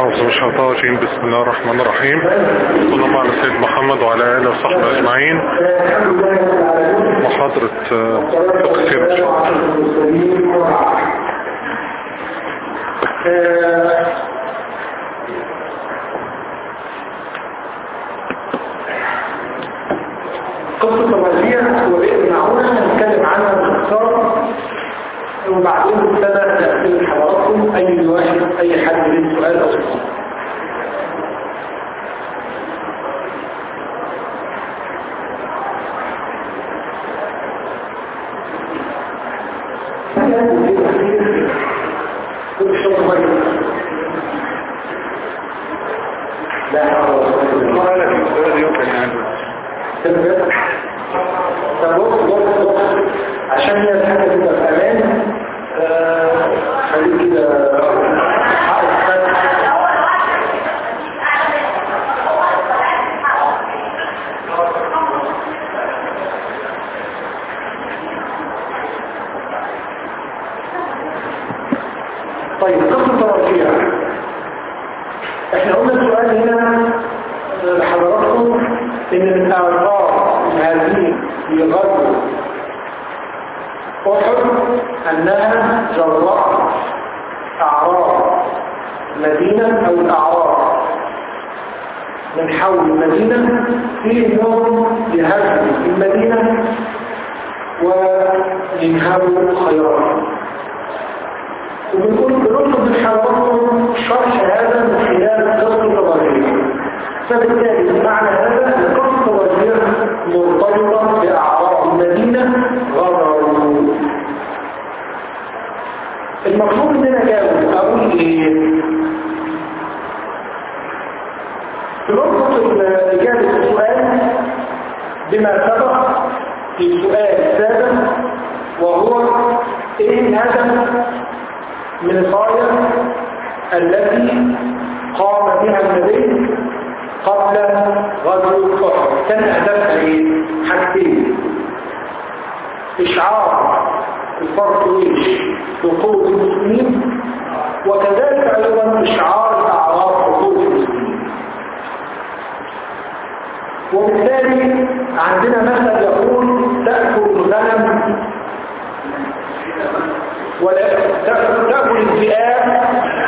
أعوذ من الشيطان الرجيم بسم الله الرحمن الرحيم صلى الله على سيد محمد وعلى آله وصحبه أجمعين محاضرة فقه سيرة قصة الوزير وبئر معونة هنتكلم عنها باختصار وبعدين سنة تأثير حضراتكم أي واحد أي حد له سؤال أو سؤال لا حول ولا قوة بص بص بص عشان هي الحاجة تبقى في أمان آه، خليك كده طيب قصة الرجيع احنا قلنا السؤال هنا لحضراتكم ان من اعراض هذه الغزو احد انها جراء اعراض مدينة او الاعراض من حول المدينة في انهم يهاجموا المدينة وينهبوا خيرات وبنقول بنطلب من حضراتكم شرح هذا من خلال قصة الوزير فبالتالي معنى هذا ان قصة الوزير مرتبطة بأعراض المدينة غرروا المطلوب مننا جاوب اقول ايه تربط إجابة السؤال بما سبق في سؤال سابق وهو ايه الهدف من الغاية التي قام بها النبي قبل غزو أحد كان أهدافها إيه؟ حاجتين إشعار الفرق إيش حقوق المسلمين وكذلك أيضا إشعار أعراض حقوق المسلمين وبالتالي عندنا مثل يقول تأكل الغنم ولا تأكل الذئاب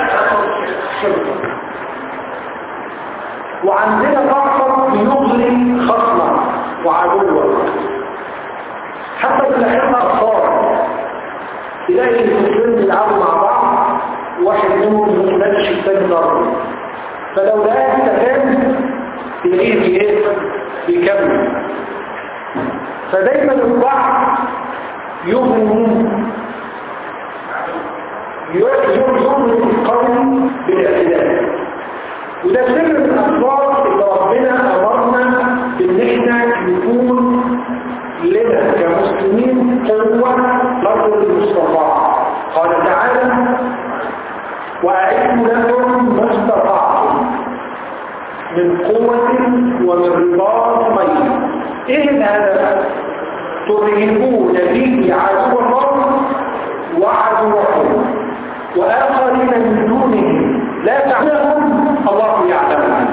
وعندنا فقط يغلي خصما وعدوا حتى في الحقيقة أطفال تلاقي المسلمين بيلعبوا مع بعض واحد منهم يمشي الثاني ضربه فلو لقى استفاد تلاقيه بايه؟ بيكمل فدايما البعض يغني يؤمن القوم بالاعتدال وده سر من الاسرار اللي ربنا امرنا بان احنا نكون لنا كمسلمين قوه نرجو المستطاع قال تعالى واعدوا لكم ما استطعتم من قوه ومن رباط ميت ايه الهدف ترهبون به عدو الله وعدوكم وآخرين من دونه لا تعلمهم الله يعلمهم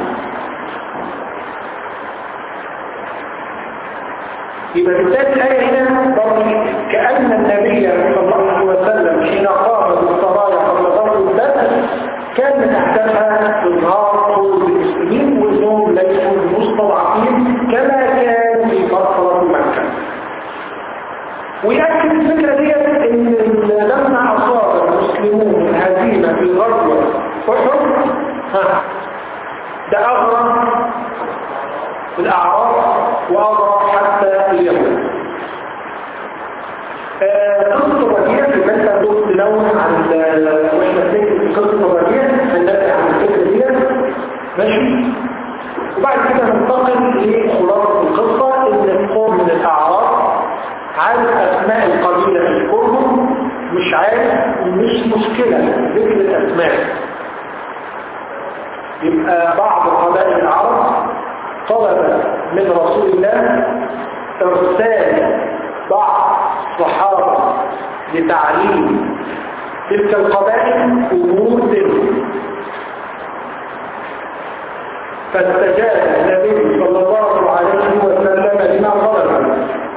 يبقى بالتالي الآية هنا كأن النبي صلى الله عليه وسلم حين قام بالصلاة قبل غزو بدر كان من أهدافها إظهار قوة المسلمين وأنهم ليسوا المستضعفين كما كان في فترة مكة ويأكد الفكرة دي ان لما اصاب المسلمون الهزيمة في غزوة احد ها ده اغرى الاعراض واغرى حتى اليهود قصة الربيع في مثل دول تلون عن واحنا بنكتب قصة الربيع هندافع عن الفكرة دي ماشي وبعد كده ننتقل لخلاصة القصة ان القوم من الاعراض عارف أسماء القبيلة تذكرهم مش عارف مش مشكلة ذكر الأسماء يبقى بعض قبائل العرب طلب من رسول الله إرسال بعض الصحابة لتعليم تلك القبائل أمور دين فاستجاب النبي صلى الله عليه وسلم لما طلب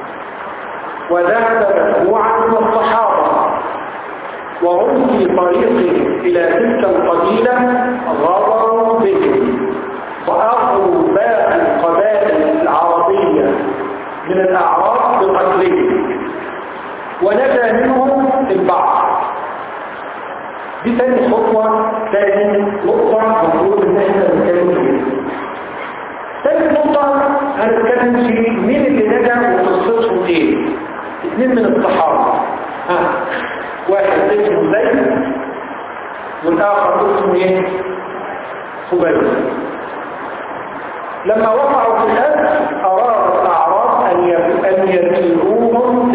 وذهب مجموعة من الصحابة وهم في طريقهم إلى تلك القبيلة غضروا بهم وأخذوا باقي القبائل العربية من الأعراب بقتلهم ونجا منهم البعض دي تاني خطوة تاني نقطة المفروض ان احنا نتكلم فيها تاني نقطة هنتكلم في مين اللي نجا وقصتهم ايه اثنين من الصحابة ها واحد اسمه زيد والاخر اسمه ايه خبيب لما وقعوا في الأرض أراد الأعراب أن أن يبيعوهم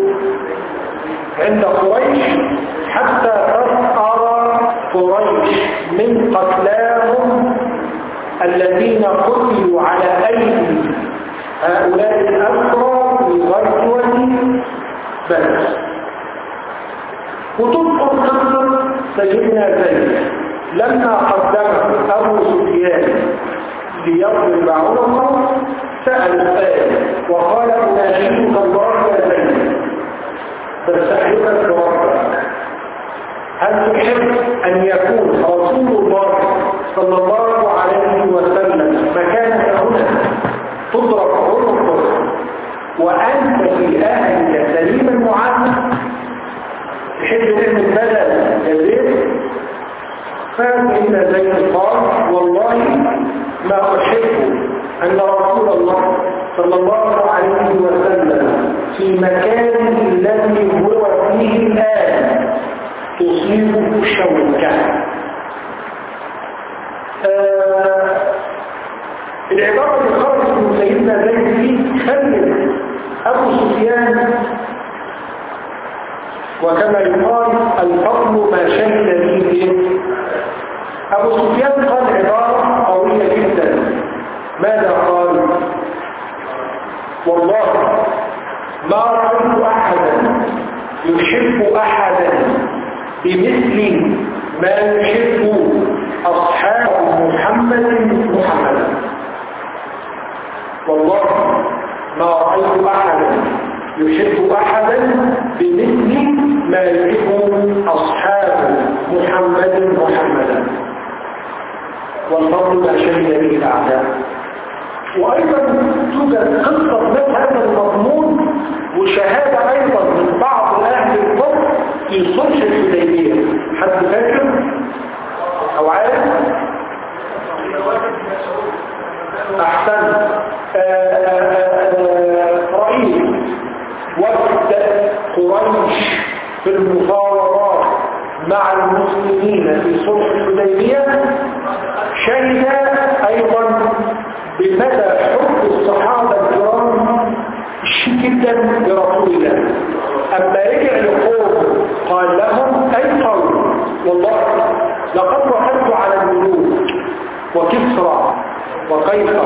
عند قريش حتى تسأر قريش من قتلاهم الذين قتلوا على أيدي هؤلاء الأسرى في غزوة بدر وتذكر قصة سيدنا زيد لما قدمه أبو سفيان ليضرب عنقه سأل الآية وقال أناشدك الله يا زيد فاستحلفك بربك هل تحب أن يكون رسول الله صلى الله عليه وسلم مكانك هنا تضرب عنقه وأنت في أهلك سليما معافى تحب تعمل بدل يا زيد فإن زيد قال والله ما أحب أن رسول الله صلى الله عليه وسلم في مكان الذي هو فيه الآن تصيبه شوكة آه العبارة اللي خرجت من سيدنا زيد دي خلت أبو سفيان وكما يقال الفضل ما شهد به أبو سفيان قال عبارة قوية جدا ماذا قال والله ما رأيت أحدا يحب أحدا بمثل ما يحب أصحاب محمد محمدا والله ما رأيت أحدا يحب أحدا بمثل ما يحب أصحاب محمد محمدا والفضل ما شهد به الأعداء وأيضا توجد قصة من هذا المضمون وشهادة أيضا من بعض أهل الفضل في صلح الحديبية حد فاكر أو عارف أحسن رئيس وفد قريش في المفاوضات مع المسلمين في صلح الحديبية شهد أيضا بمدى حب الصحابة الكرام جدا برسول الله أما رجع لقوم قال لهم أي قوم والله لقد وحدت على الملوك وكسرى وقيصر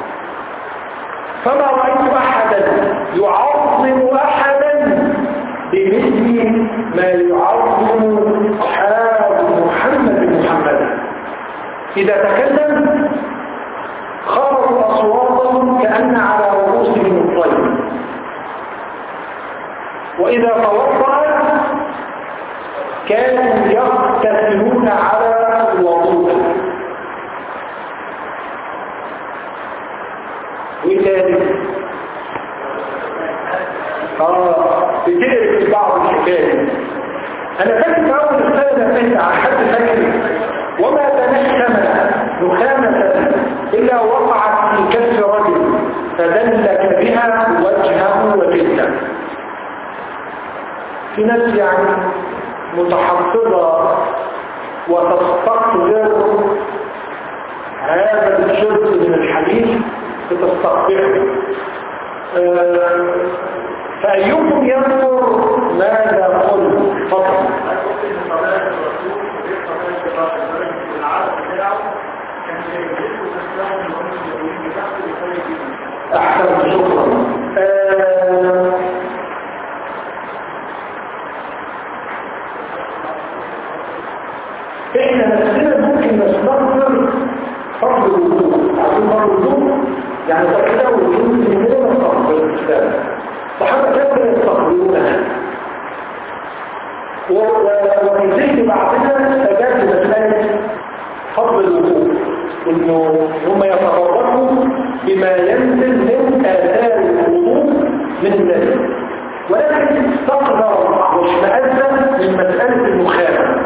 فما رأيت أحدا يعظم أحدا بمثل ما يعظم أصحاب محمد محمد إذا تكلم خرجوا أصواتهم كأن على رؤوسهم الطير وإذا توضأ كانوا يغتسلون على الوضوء وثالث اه بتقرف في بعض الحكاية انا فاكر في اول السنة نفسي على حد فاكر وما تنحكم نخامة إلا وقعت في كف رجل فدلك بها وجهه وجلده في ناس يعني متحفظة وتستقذر هذا الجزء من الحديث بتستقبله أه فأيكم ينظر ماذا قل فضل أحسن شكرا أه احنا نفسنا ممكن نستغفر فضل الوجود يعني تكتب المسلمون الصحابة الإسلام الصحابة كانوا يستقبلونها وفي ذهن بعضنا استجاب لمسألة فضل الوضوء انه هم يتفرقوا بما ينزل من آثار الوضوء من الناس ولكن استقدر واشمأزم من مسألة المخالفة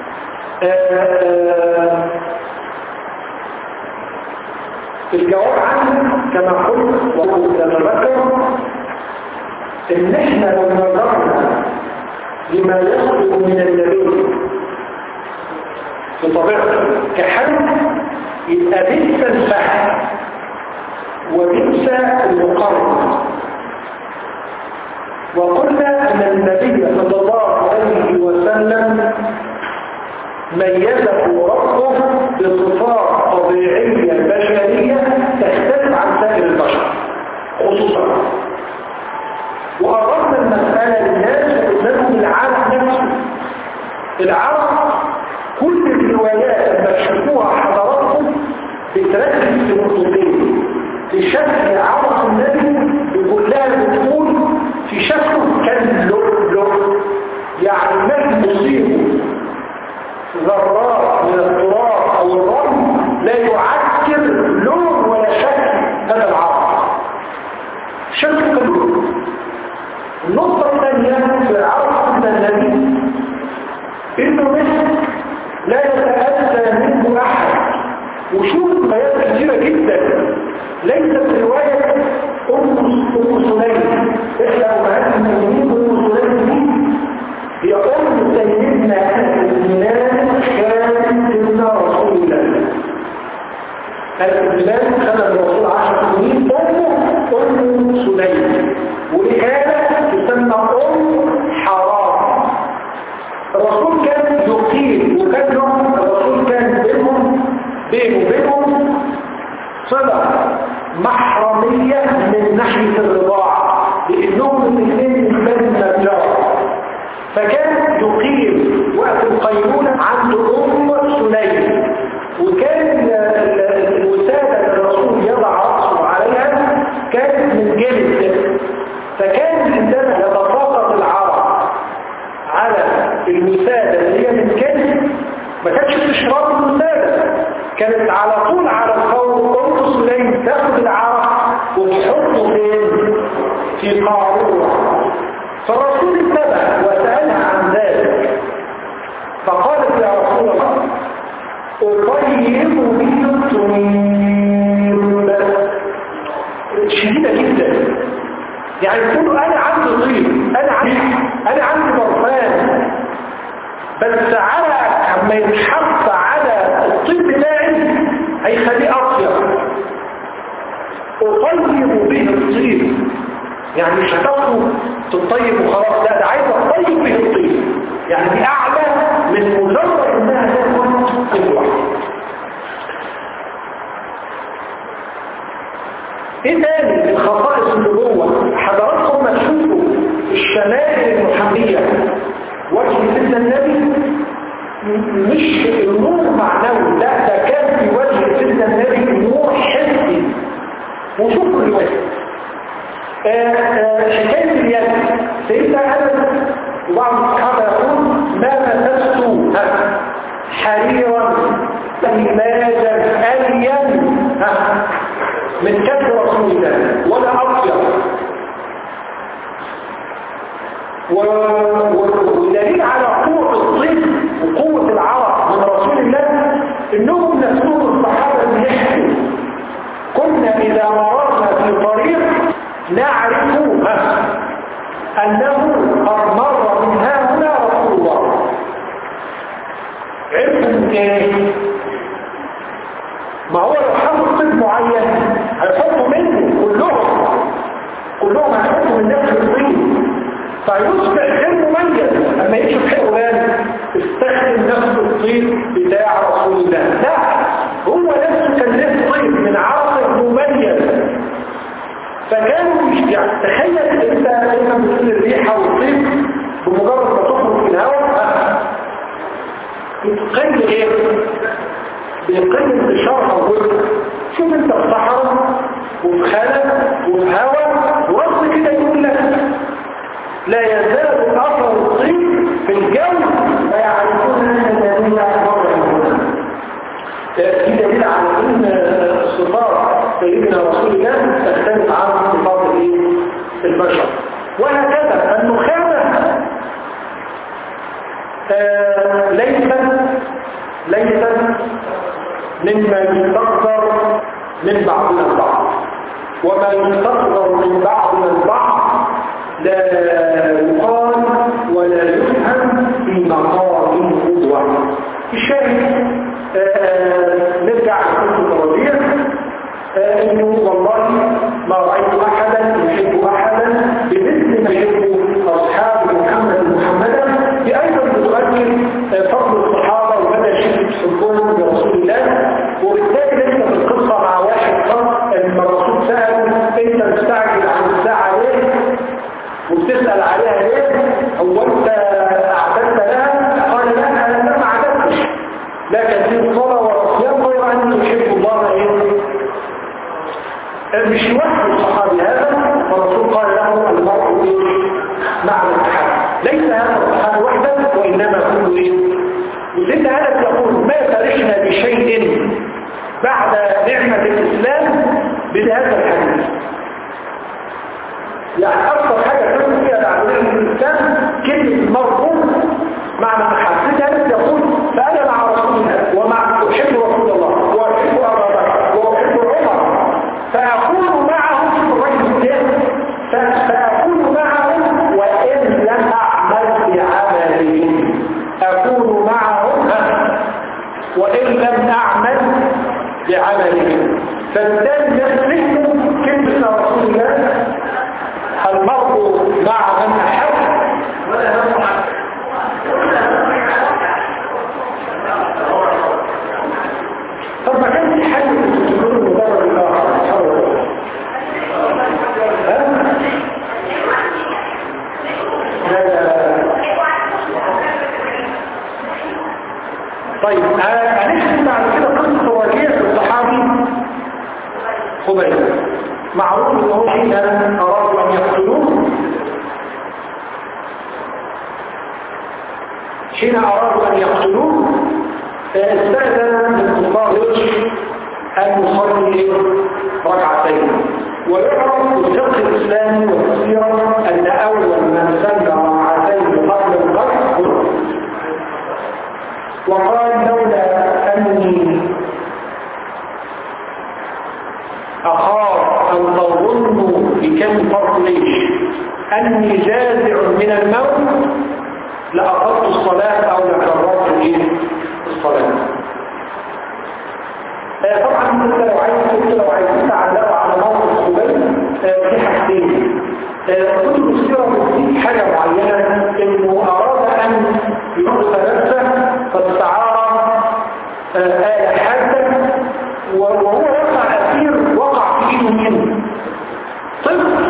الجواب عنه كما قلت ونتذكر ان احنا لو نظرنا لما يخرج من النبي في طبيعته كحل يبقى بئس الفهم وبئس المقارنه وقلنا ان النبي صلى الله عليه وسلم ميزه ربه بصفات طبيعيه بشريه تختلف عن سائر البشر خصوصا وقررنا المسألة للناس وقلنا العرب نفسه العرب كل الروايات لما تشوفوها حضراتكم بتركز في نقطتين في شكل عرق النبي بكلها بتقول في شكله كان لؤلؤ يعني ما يصيبه ذرات من التراب او الرمل لا يعكر لون ولا شكل هذا العرق شكل اللؤلؤ النقطة الثانية في العرق من النبي انه مثل لا يتأذى منه احد وشوف آيات كثيرة جدا ليست رواية أم أم سليم إحدى أمهات المؤمنين أم سليم دي هي أم سيدنا الإيمان كانت ابن رسول الله الإيمان كان الرسول عشر سنين أمه أم سليم ولهذا تسمى أم حرام الرسول كان يقيم وكان لهم الرسول كان بينهم بينه وبينهم صلة محرمية من ناحية الرضاعة لأنهم الاثنين من بني النجار فكان يقيم وقت القيلولة عند أم سليم وكان الوسادة اللي الرسول يضع رأسه عليها كانت من جلد فكان عندما يتساقط العرق على الوسادة اللي هي من جلد ما كانتش بتشرب الوسادة كانت على طول على الفور أم سليم تاخد العرق وتحطه فين؟ في قارورة فالرسول انتبه وسألها عن ذلك فقالت يا رسول الله أطيب به الطيب شديدة جدا يعني تقول أنا عندي طيب أنا عندي أنا عندي برفان بس على اما يتحط على الطيب بتاعي هيخليه أطيب أطيب به الطيب يعني مش هتاخده تطيب وخلاص لا ده عايز اطيب به الطيب يعني دي اعلى من مجرد انها تاخد طيب واحد ايه تاني من خصائص النبوة حضراتكم ما تشوفوا الشمائل المحمية وجه سيدنا النبي مش النور معنوي لا ده كان في وجه سيدنا النبي نور حسي وشوفوا الوجه حكاية اليد سيدنا أنس وبعض الصحابة يقول ما مسست حريرا لماذا ألين من كف رسول الله ولا أطيب والدليل على قوة الطيب وقوة العرق من رسول الله انهم نفسهم الصحابة يحكوا كنا إذا مررنا في طريق نعرف أنه قد مر من ها هنا رسول الله عرفوا من ايه؟ ما هو لو حط طب معين هيحطوا منه كلهم كلهم هيحطوا من نفس الطين فيصبح غير مميز اما يشوف حيوان استخدم نفس الطين بتاع رسول الله لا هو نفسه كان له طين من عرق مميز فكانوا يعني تخيل انت لما بتقول الريحه والطيب بمجرد ما تخرج في الهواء بتقل ايه؟ بيقل انتشارها وجودها شوف انت في الصحراء وفي خلل وفي هوى ورص كده يقول لك لا يزال اثر الطين في الجو فيعرفون ان الذين مرة في دليل على ان صفات سيدنا رسول الله تختلف عن صفات البشر وهكذا فالمخالفه آه ليست ليست مما يستقدر من بعضنا البعض وما يستقدر من بعضنا البعض لا يقال ولا يفهم في مقام قدوة الشاهد آه نرجع لكتب التوابير آه انه والله ما رأيت احدا يحب احدا بمثل ما يحب اصحاب محمد محمدا بايضا بتؤكد فضل الصحابة ومدى شدة حبهم برسول الله وبالتالي ليس في القصة مع واحد فقط لما الرسول سأل انت مستعجل عن الساعة ليه وبتسأل عليها ليه هو انت اعددت لها قال لا انا لم اعددتش لكن دي الصلاة والصيام غير ان يحب الله ايه مش لوحده الصحابي هذا فالرسول قال له المرء ايه مع الاتحاد ليس هذا الصحابي وحده وانما كل ايه وزد هذا يقول ما فرحنا بشيء بعد نعمة الإسلام بهذا الحديث يعني أكثر حاجة تكون فيها بعد نعمة الإسلام كلمة مرفوض معنى محاسد هذا يقول فأنا مع رسول الله ومع أحب رسول الله وأحب أبا بكر وأحب عمر فأكون معهم في الرجل الثاني فأكون معهم وإن لم أعمل بعملهم أكون معهم وإن لم أعمل بعملهم فالثاني يسلم كلمة رسول الله المرء مع من أحب طب ما كان في حل تقول مدرب الآخر طيب هنحكي بعد كده قصة واقعية الصحابي خبيب معروف ان هو حين ارادوا ان يقتلوه حين ارادوا ان يقتلوه استاذن الكفار ان يصلي ركعتين ويعرف الفقه الاسلامي والسيره ان اول من صلى ركعتين قبل القتل وقال لولا أني أخاف أن تظنوا بكم فرق ليش أني جازع من الموت لأقضت الصلاة أو لكررت الصلاة طبعا انت لو عايز كنت لو عايز تعلقوا على موقف خبيب في حاجتين كل السيرة بتزيد حاجة معينة انه اراد ان يقتل نفسه فاستعار آلة حادة وهو وقع أثير وقع في ايده منه طفل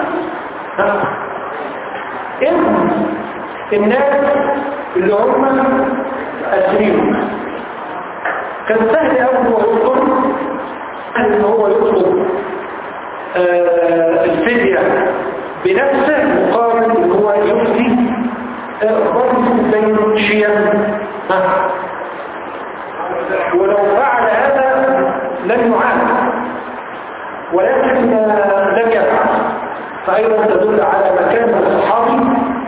ابن الناس اللي هم أسرين كان سهل أول هو يطلب ان هو يطلب آه الفدية بنفسه مقابل ان هو يفتي ضرب بين شيئا ولو فعل هذا لن يعاني ولكن لم يفعل فأيضا تدل على مكان الصحابي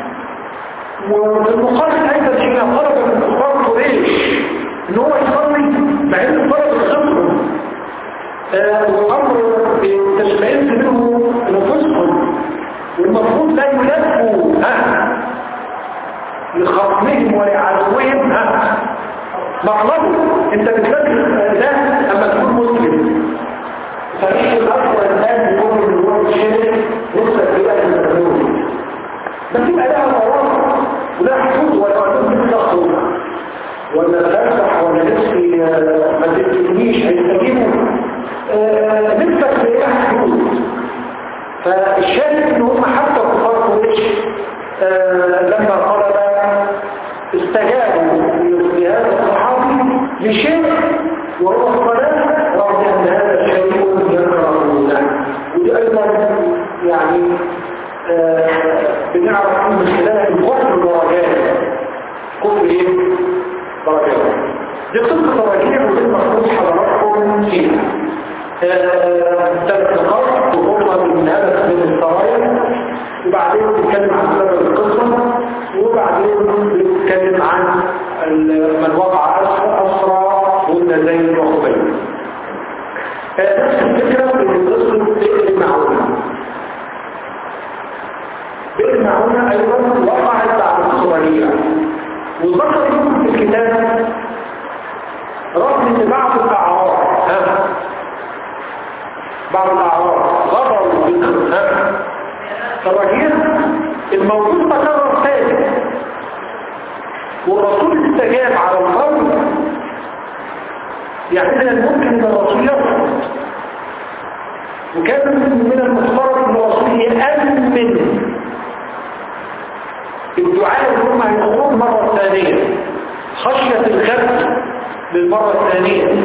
والمقابل أيضا حين طلب من كفار قريش ان هو يصلي مع ان طلب الخطر والامر تشمئز منه نفوسهم والمفروض لا يلفوا ها لخصمهم ولعدوهم ها مطلبه انت بتفكر ده اما تكون مسلم فريق الاكبر الان يقول ان هو الشرك وصل الى المسلمين بس يبقى لها مواقف ولا حدود ولا حدود بالضغط ولا تفتح ولا نفسي ما تدنيش هيستجيبوا نفسك بإله حدود فالشاهد ان هم حتى كفار قريش لما طلب استجابوا لهذا الصحابي لشيء وهو الصلاة رغم ان هذا شيء يكرهونه زيد وخبيب نفس الفكرة اللي بتصل بئر المعونة بئر المعونة أيضا وقعت بعد الصغيرة وذكر لكم في الكتاب رغم ان بعض الاعراض ها بعض الاعراض غضبوا منهم ها فالرجيل الموضوع تكرر ثاني والرسول استجاب على القول يعني من الممكن ان الرسول يرفض وكان من المفترض ان الرسول يأمن الدعاء اللي هم هيقولون مرة ثانية خشية الغرب للمرة الثانية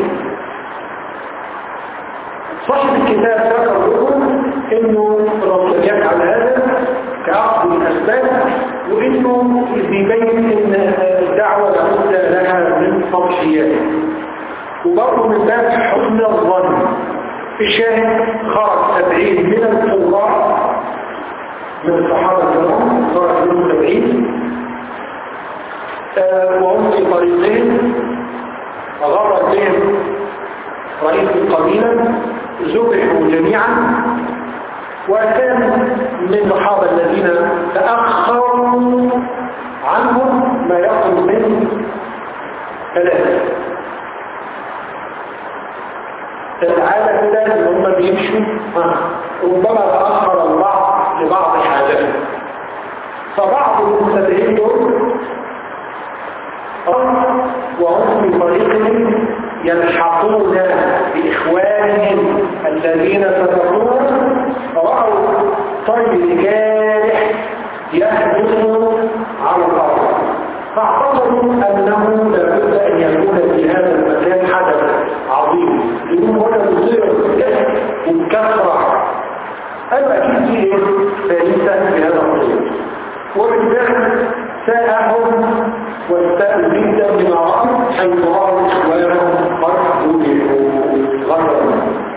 صاحب الكتاب ذكر لكم انه الرسول يفعل هذا كأخذ الأسباب وانه بيبين ان الدعوة لابد لها من تضحيات وبرضه من باب حسن الظن الشاهد خرج سبعين من القراء من الصحابة الكرام خرج منهم سبعين وهم في طريقين غرد بهم رئيس قليلا ذبحوا جميعا وكان من الصحابة الذين تأخروا عنهم ما يقل من ثلاثة العادة كده ان هم بيمشوا ربما تأخر البعض لبعض حاجات فبعض المبتدئين دول وهم في طريقهم يلحقون بإخوانهم الذين سبقوهم رأوا طير جارح يهجم على الأرض فاعتقدوا أنه لابد أن يكون في هذا المكان حدث عظيم لأنه هو مصير وكثرة أنا أكيد في ثالثة في هذا الطريق وبالفعل ساءهم واستاءوا جدا بما رأوا حيث رأوا إخوانهم قد ذبحوا غرا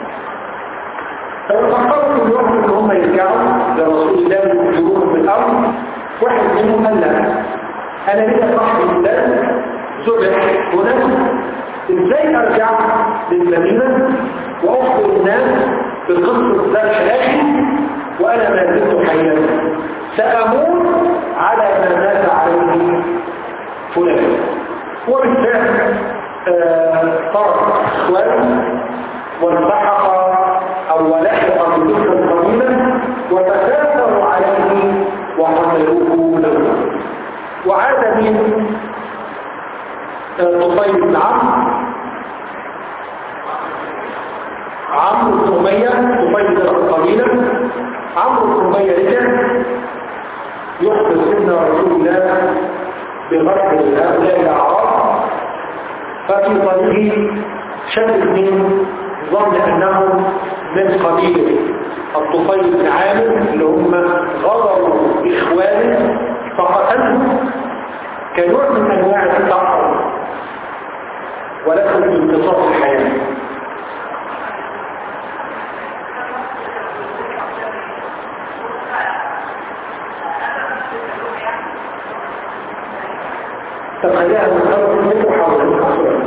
ففكروا كلهم ان هم يرجعوا لرسول الله يخبروهم بالامر واحد منهم قال لا انا ليا صاحب الله ذبح هناك ازاي ارجع للمدينه واخبر الناس بقصه ذبح اخي وانا ما زلت حيا ساموت على ما مات عليه فلان وبالفعل ترك اخوانه والتحق او ولحق بتلك القبيله وتكاثروا عليه وقتلوه له وعاد من طفيل بن عمرو عمرو بن اميه طفيل بن القبيله عمرو بن اميه رجع يخبر سيدنا رسول الله بغرب هؤلاء الاعراب ففي طريقه شد من ظن انهم من قبيله الطفيل بن عامر اللي هم غضروا اخوانه فقتلهم كنوع من انواع التقوى ولكن بانتصاف الحياه تخيلها من خلق منه حول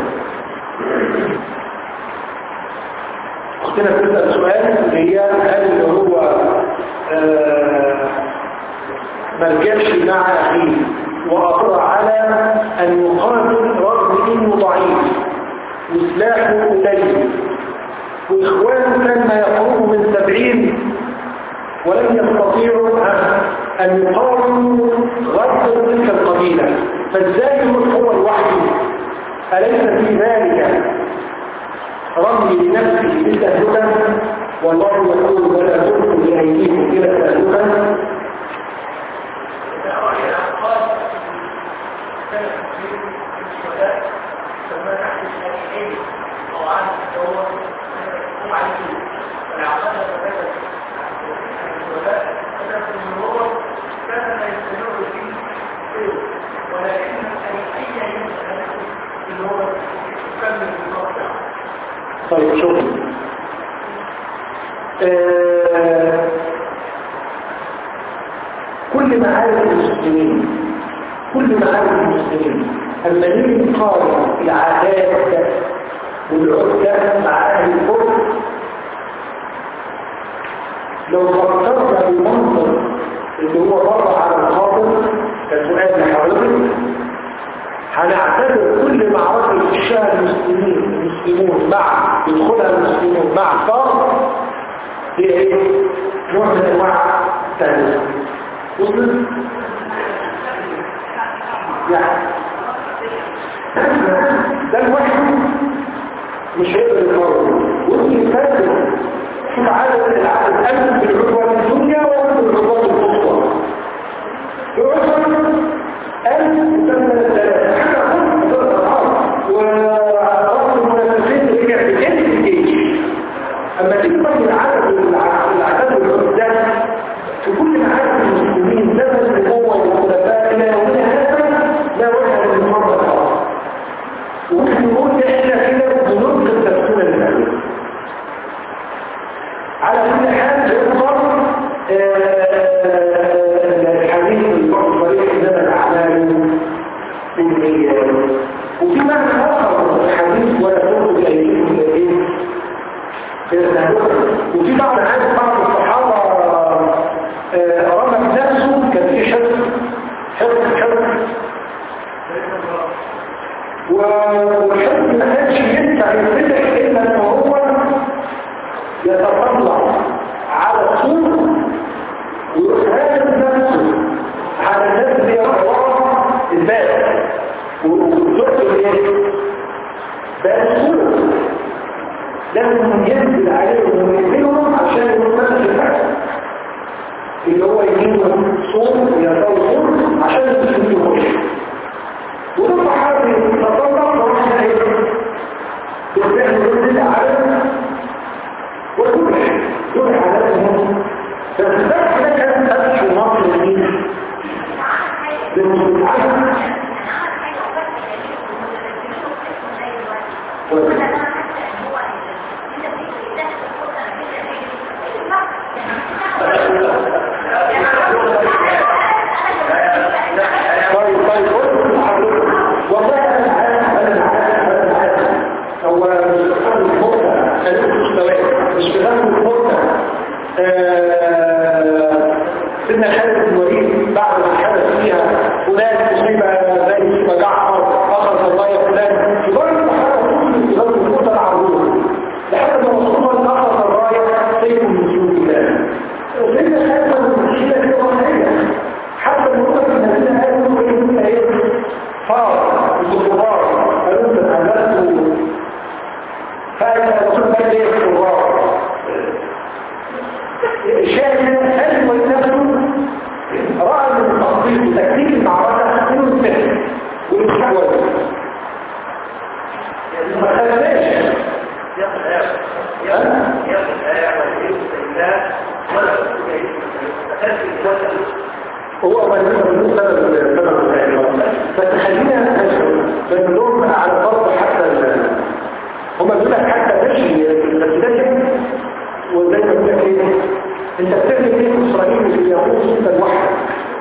اختنا بتسأل سؤال هي هل هو آه ما رجعش مع اخيه واصر على ان يقاتل رغم انه ضعيف وسلاحه قليل واخوانه كان ما يقرب من سبعين ولم يستطيعوا ان يقاوموا غرب تلك القبيله فازاي هو لوحده اليس في ذلك رمي لنفسه بالتهلكة والله يقول ولا تلقوا بأيديكم إلى التهلكة طيب شوف آه كل معارك المسلمين كل معارك المسلمين أما نيجي نقارن العادات والعدة مع أهل الكفر لو فكرنا بالمنظر اللي هو بره على الخاطر كسؤال لحضرتك هنعتبر كل معركة يخشها المسلمين المسلمون مع يدخلها المسلمون مع الكفار هي ايه؟ نوع من انواع التهديد وصل؟ يعني ده الواحد مش هيقدر يقرر وانت يفكر شوف عدد العدد ألف بالعدوى الدنيا وألف بالعدوى القصوى العدوى ألف ثمن الثلاثة حتى قلت في الأرض ورأس المنافسين رجع في جنس الجيش أما تكبر العدد العدد العدد في كل معارك المسلمين زمن القوة والخلفاء إلى يومنا هذا لا وجه للمرة الأرض ونحن نقول إحنا كده بنلقي التفسير للأول على كل حال يظهر الحديث الفرق طريق إنما الأعمال بالنيات وفي معنى آخر الحديث ولا تنظر إليكم الذين وفي بعض عاد بعض الصحابة رمى نفسه كان في حفظ حفظ حفظ والحفظ ما كانش ينفع يفتح إلا أن هو يتطلع على الصور ويحاسب نفسه على الناس اللي يرى الباب وتحط الايه؟ باب الصور لازم ينزل عليهم ويقبلهم عشان يتمسك الحاجة اللي هو يجيبهم صور ويرفعوا صور عشان المسلمين يخش ولما حد يتطلع فهو ايه؟ بالفعل ينزل على وكل دول حالاتهم فالذات ده كانت أبش ومصر الدين للمسلمين طيب طيب والله انا عارف انا عارف انا عارف هو مش بفهم الموتى خليك مستواه مش بفهم الموتى سيدنا خالد بن الوليد بعد ما حدث فيها فلان مصيبه زي مصيبه جعفر اخذ الله فلان في ظل الصحابه كل في ظل الموتى العروض لحد ما رسول الله اخذ الرايه سيف من سيوف الله سيدنا خالد بن الوليد كده وهي حتى الموتى في المدينه قالوا ايه ايه صار الكفار قالوا انت عملت فأنا رسول الله ليه الكفار الشاهد هل ونفسه رأى من التخطيط وتكتيك المعركة انه السهل والمحاولة ما خلناش هو ما يقول سبب سبب بس خلينا بنقول على فرض حتى هم بيقول لك حتى ماشي بس ده وزي ما بيقول لك ايه انت بتعمل ايه في اسرائيل اللي يقول انت لوحدك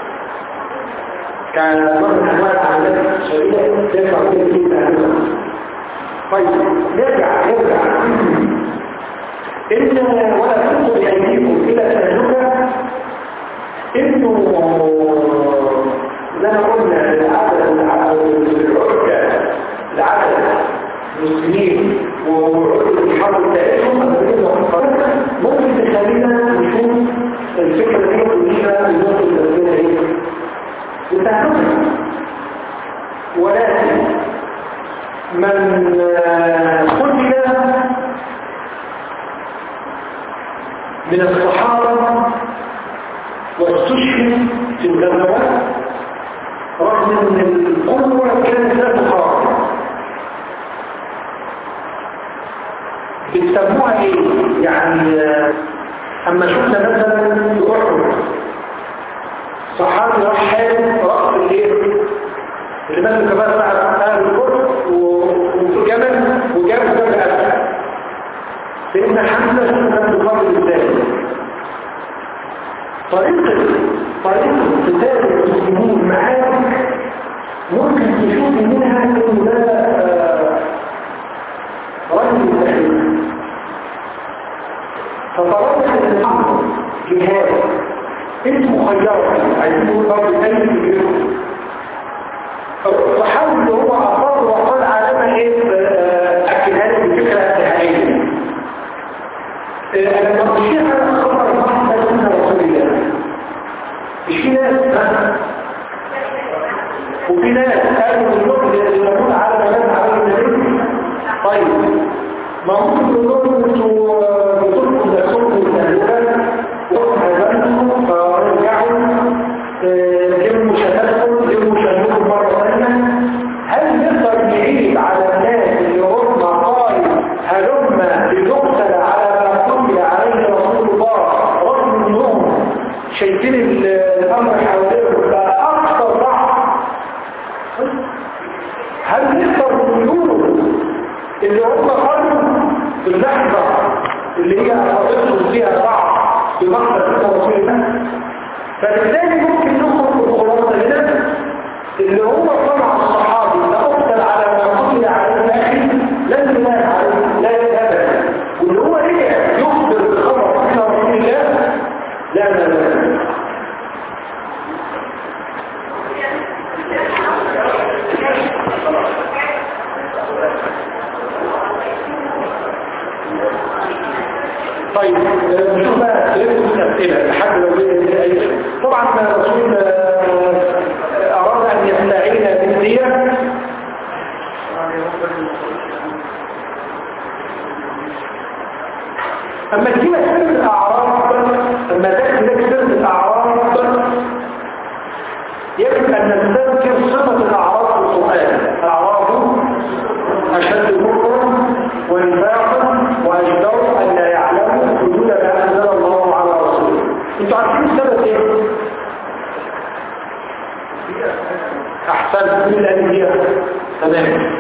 كان نوع من انواع الاعمال الاسرائيليه تدفع بين ايه تعملها طيب نرجع نرجع ان ولا تلقوا بايديكم الى تهلكه انه زي ما قلنا العدد العدد العدد المسلمين وعدد الحرب بتاعتهم ممكن تخلينا نشوف الفكرة دي كلها النقطة اللي ايه بتاعتهم ولكن من قتل من الصحابة واستشهد في الغزوات رغم ان القوة كانت لا تقارن بيسموها ايه يعني اما شفنا مثلا في احد صحابي راح حارب رأس الايه اللي مثل كمان بعد اهل الكفر وفي جبل وجاب جبل اسد سيدنا حمزه شفنا بفضل الثاني طريقة طريقة قتال المسلمين معاك ممكن تشوف منها انه ده رجل التحريم فترجح ان الامر جهاد انت مخيرة عايزين نقول برضه تاني تجيبه فحاول هو أصر وقال علامة ايه أكلها لي بفكرة انتهائية لما الشيخ خبر واحدة سنة رسول الله مش في ناس وفي ناس قالوا النقل اللي يقول على مدام على النبي طيب ما ممكن تقولوا انتوا بتلقوا نفسكم التهلكة وهزمتوا فرجعوا جبوا شهادتكم جبوا شهادتكم مرة ثانية هل نقدر نعيد على الناس اللي هم قال هلم لنقتل على ما قتل عليه رسول الله رغم انهم شايفين الامر حواليهم بقى اكثر ضعف هل نقدر نقول اللي هم قالوا في اللحظة اللي هي حضرتهم فيها ضعف في مقتل رسول الله فبالتالي ممكن نخرج بالخلاصة هنا اللي هو طلع الصحابي تقتل على ما قتل عليه الاخي لن ينال عليه لا يتابع واللي هو رجع يخبر بخبر عن رسول الله لا لا لا طيب نشوف بقى سيرة الأسئلة لحد لو جه أي شيء طبعا الرسول أراد أن يستعين بالدية أما تجيب سر الأعراض لما تأتي لك سر الأعراض يجب أن نستذكر صفة الأعراض في القرآن الأعراض أشد كفرا ونفاقا وأجدر أن لا يعلموا حدود ما أنزل الله على رسوله أنتوا عارفين السبب إيه؟ أحسن من الأنبياء تمام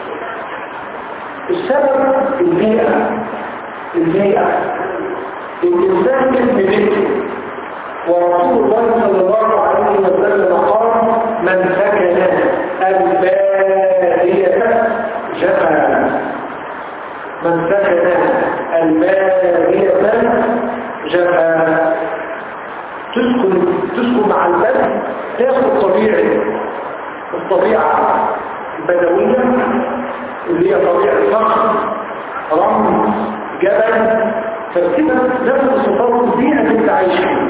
السبب البيئة البيئة الإنسان كان ببيئته ورسول الله صلى الله عليه وسلم قال من سكن البادية جفا من سكن البادية جفا تسكن تسكن مع البدء تاخد طبيعي الطبيعة البدوية اللي هي طبيعة صخر رمل جبل فبتبقى نفس صفات البيئة اللي انت عايش فيها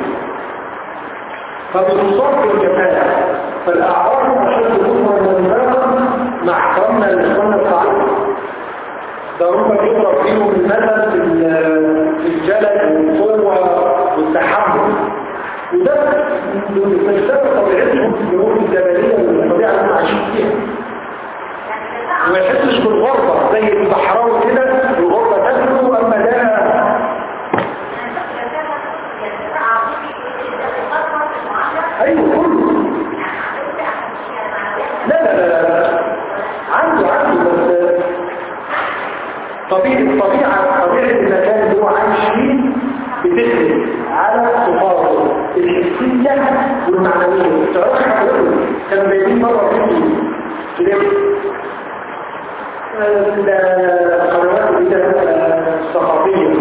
فبتصاب بالجفاء فالأعراض أشد كفرا ونفاقا مع احترامنا للإخوان الصعيد ده هم بيضرب فيهم المثل في الجلد والقوة والتحمل وده بسبب طبيعتهم في الجنوب الجبلية والطبيعة اللي هم عايشين فيها وما يحسش بالغربة زي الصحراوي كده الغربة تاكله أما ده أيوه كله لا لا لا لا عنده عنده بس طبيعة الطبيعة طبيعة المكان اللي هو عايش فيه بتفرق على صفاته الحسية والمعنوية تعرفش حضرتك كان بيجين مرة فيه كده القنوات الصحفية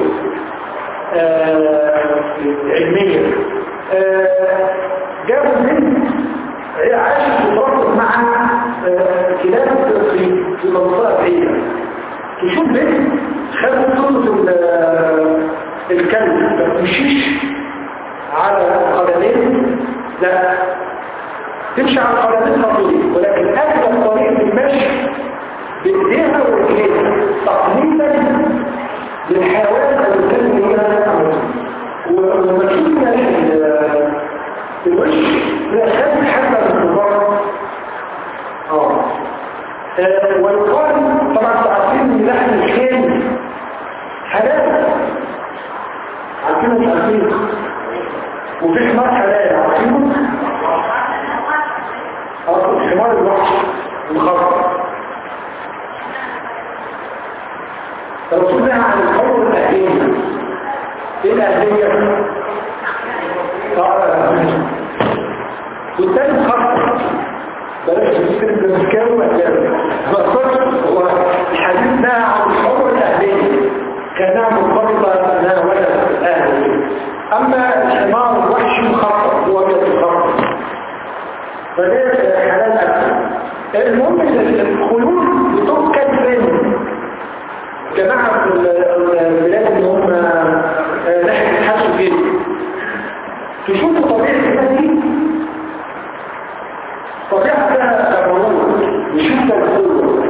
علمية جابوا بنت عاشت وتربط مع كلاب في في منطقة بعيدة تشوف بنت خدت صوت الكلب ما تمشيش على قدمين لا تمشي على قدمين خطوين ولكن أكثر طريق المشي بايديها ورجليها تقليلا للحيوان او الكلب اللي هي ولما تشوفنا الوش بيخاف حتى بالكبار اه والقال طبعا تعرفين ان لحم الخيل حلال عارفين مش عارفين وفي حمار حلال عارفينه اه الحمار الوحش الخضر الرسول نهى عن الحر الأهلية ايه الأهلية؟ والتالي خطر بلاش تسكن بمسكاوي مكان بصر هو الحديث نهى عن الحر كانها مرتبطه انها ولد الاهل اما الحمار الوحشي مخطط هو ابيض مخطط فده حلال اكل المهم الخيول بتؤكل من جماعه البلاد اللي هم ناحيه الحج الجيد تشوفوا طبيعه الناس دي طبيعه فيها تمرد وشده القوه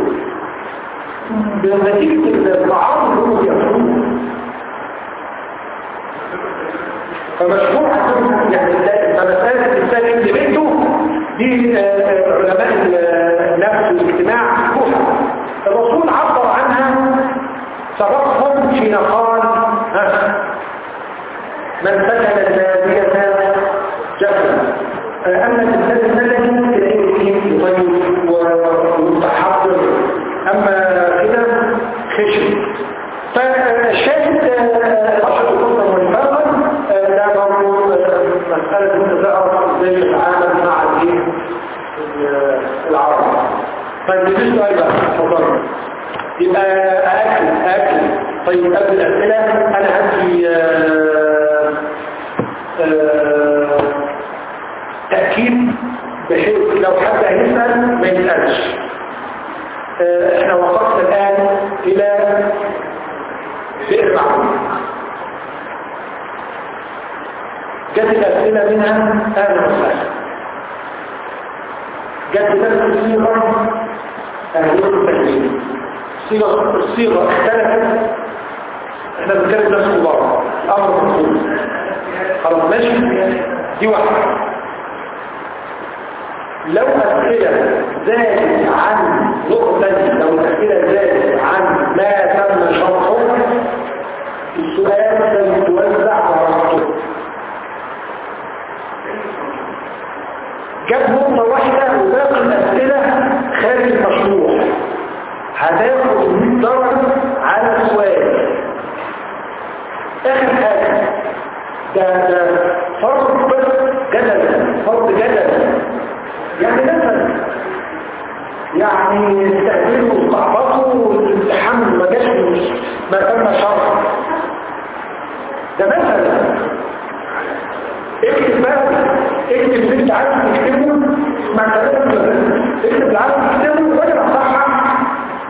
بنتيجه الطعام اللي هم بياكلوه فمشهور عندهم يعني فمسألة الإنسان اللي بيته دي علماء النفس والاجتماع كفر الرسول عبر عنها سبقهم حين قال من سكن الزادية جفا أما الإنسان الملكي تلاقيه فيه طيب ومتحضر أما كده خشن فالشاهد أشهر القصة والفرق ده برضه مسألة انت تعرف ازاي تتعامل مع الايه العرب طيب دي سؤال بقى اتفضل يبقى اكل اكل طيب قبل الاسئله انا عندي تاكيد بحيث لو حد هيسال ما يسالش احنا وصلنا الان الى بئر معروف جت الأسئلة منها أهلا وسهلا جت نفس الصيغة أهلية التكليم الصيغة الصيغة اختلفت احنا بنتكلم نفس كبار أمر مفهوم خلاص ماشي دي واحدة لو أسئلة زادت عن نقطة لو الأسئلة زادت عن ما تم شرحه السؤال سيتوزع على الطرق جاب نقطة واحدة وباقي الأسئلة خارج المشروع هتاخد 100 درجة على السؤال آخر حاجة ده ده فرض جدل فرض جدل يعني مثلا يعني استهدلوا واستعبطوا والامتحان ما جاش ما تم شرح ده مثلا اكتب بقى اكتب اللي انت عايز تكتبه مع كلام اكتب اللي عايز تكتبه وانا بصحح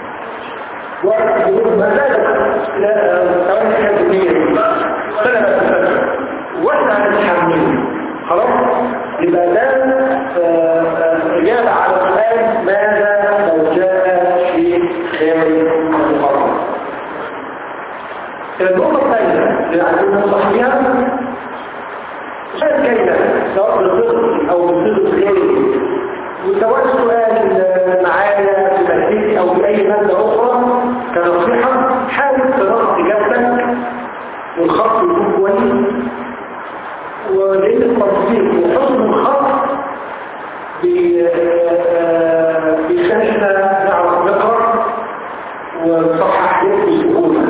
ويقول ما زال لا ثواني كده دي سنه بس سنه واحنا هنتحمل خلاص يبقى ده اجابه على سؤال ماذا لو جاء في خارج المقرر النقطه الثانيه اللي عايزين ننصح بيها سؤال كيف سواء بالصدق او بالصدق غيري وسواء السؤال معايا في مسجدي او في اي ماده اخرى كنصيحه حاول تنقي اجابتك والخط يكون كويس ولان التنسيق وحسن الخط بيخلينا نعرف نقرا ونصحح بسهوله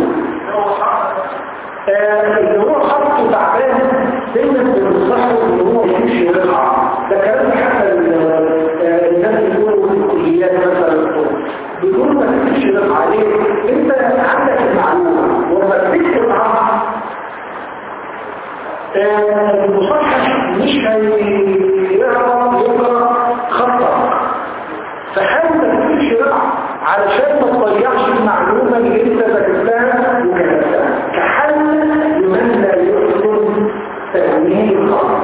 اللي هو خطه تعبان دايما بنصحه ان هو يمشي يقع ده كلام حتى الناس اللي بيقولوا في الكليات مثلا بدون ما تمشي يقع عليه انت عندك المعلومه ولما تكتب عنها المصحح مش هيعرف يقرا خطك فحاول ما تمشي يقع علشان ما تضيعش المعلومه اللي انت ذاكرتها وكتبتها كحل لمن لا يحسن تأمين الخط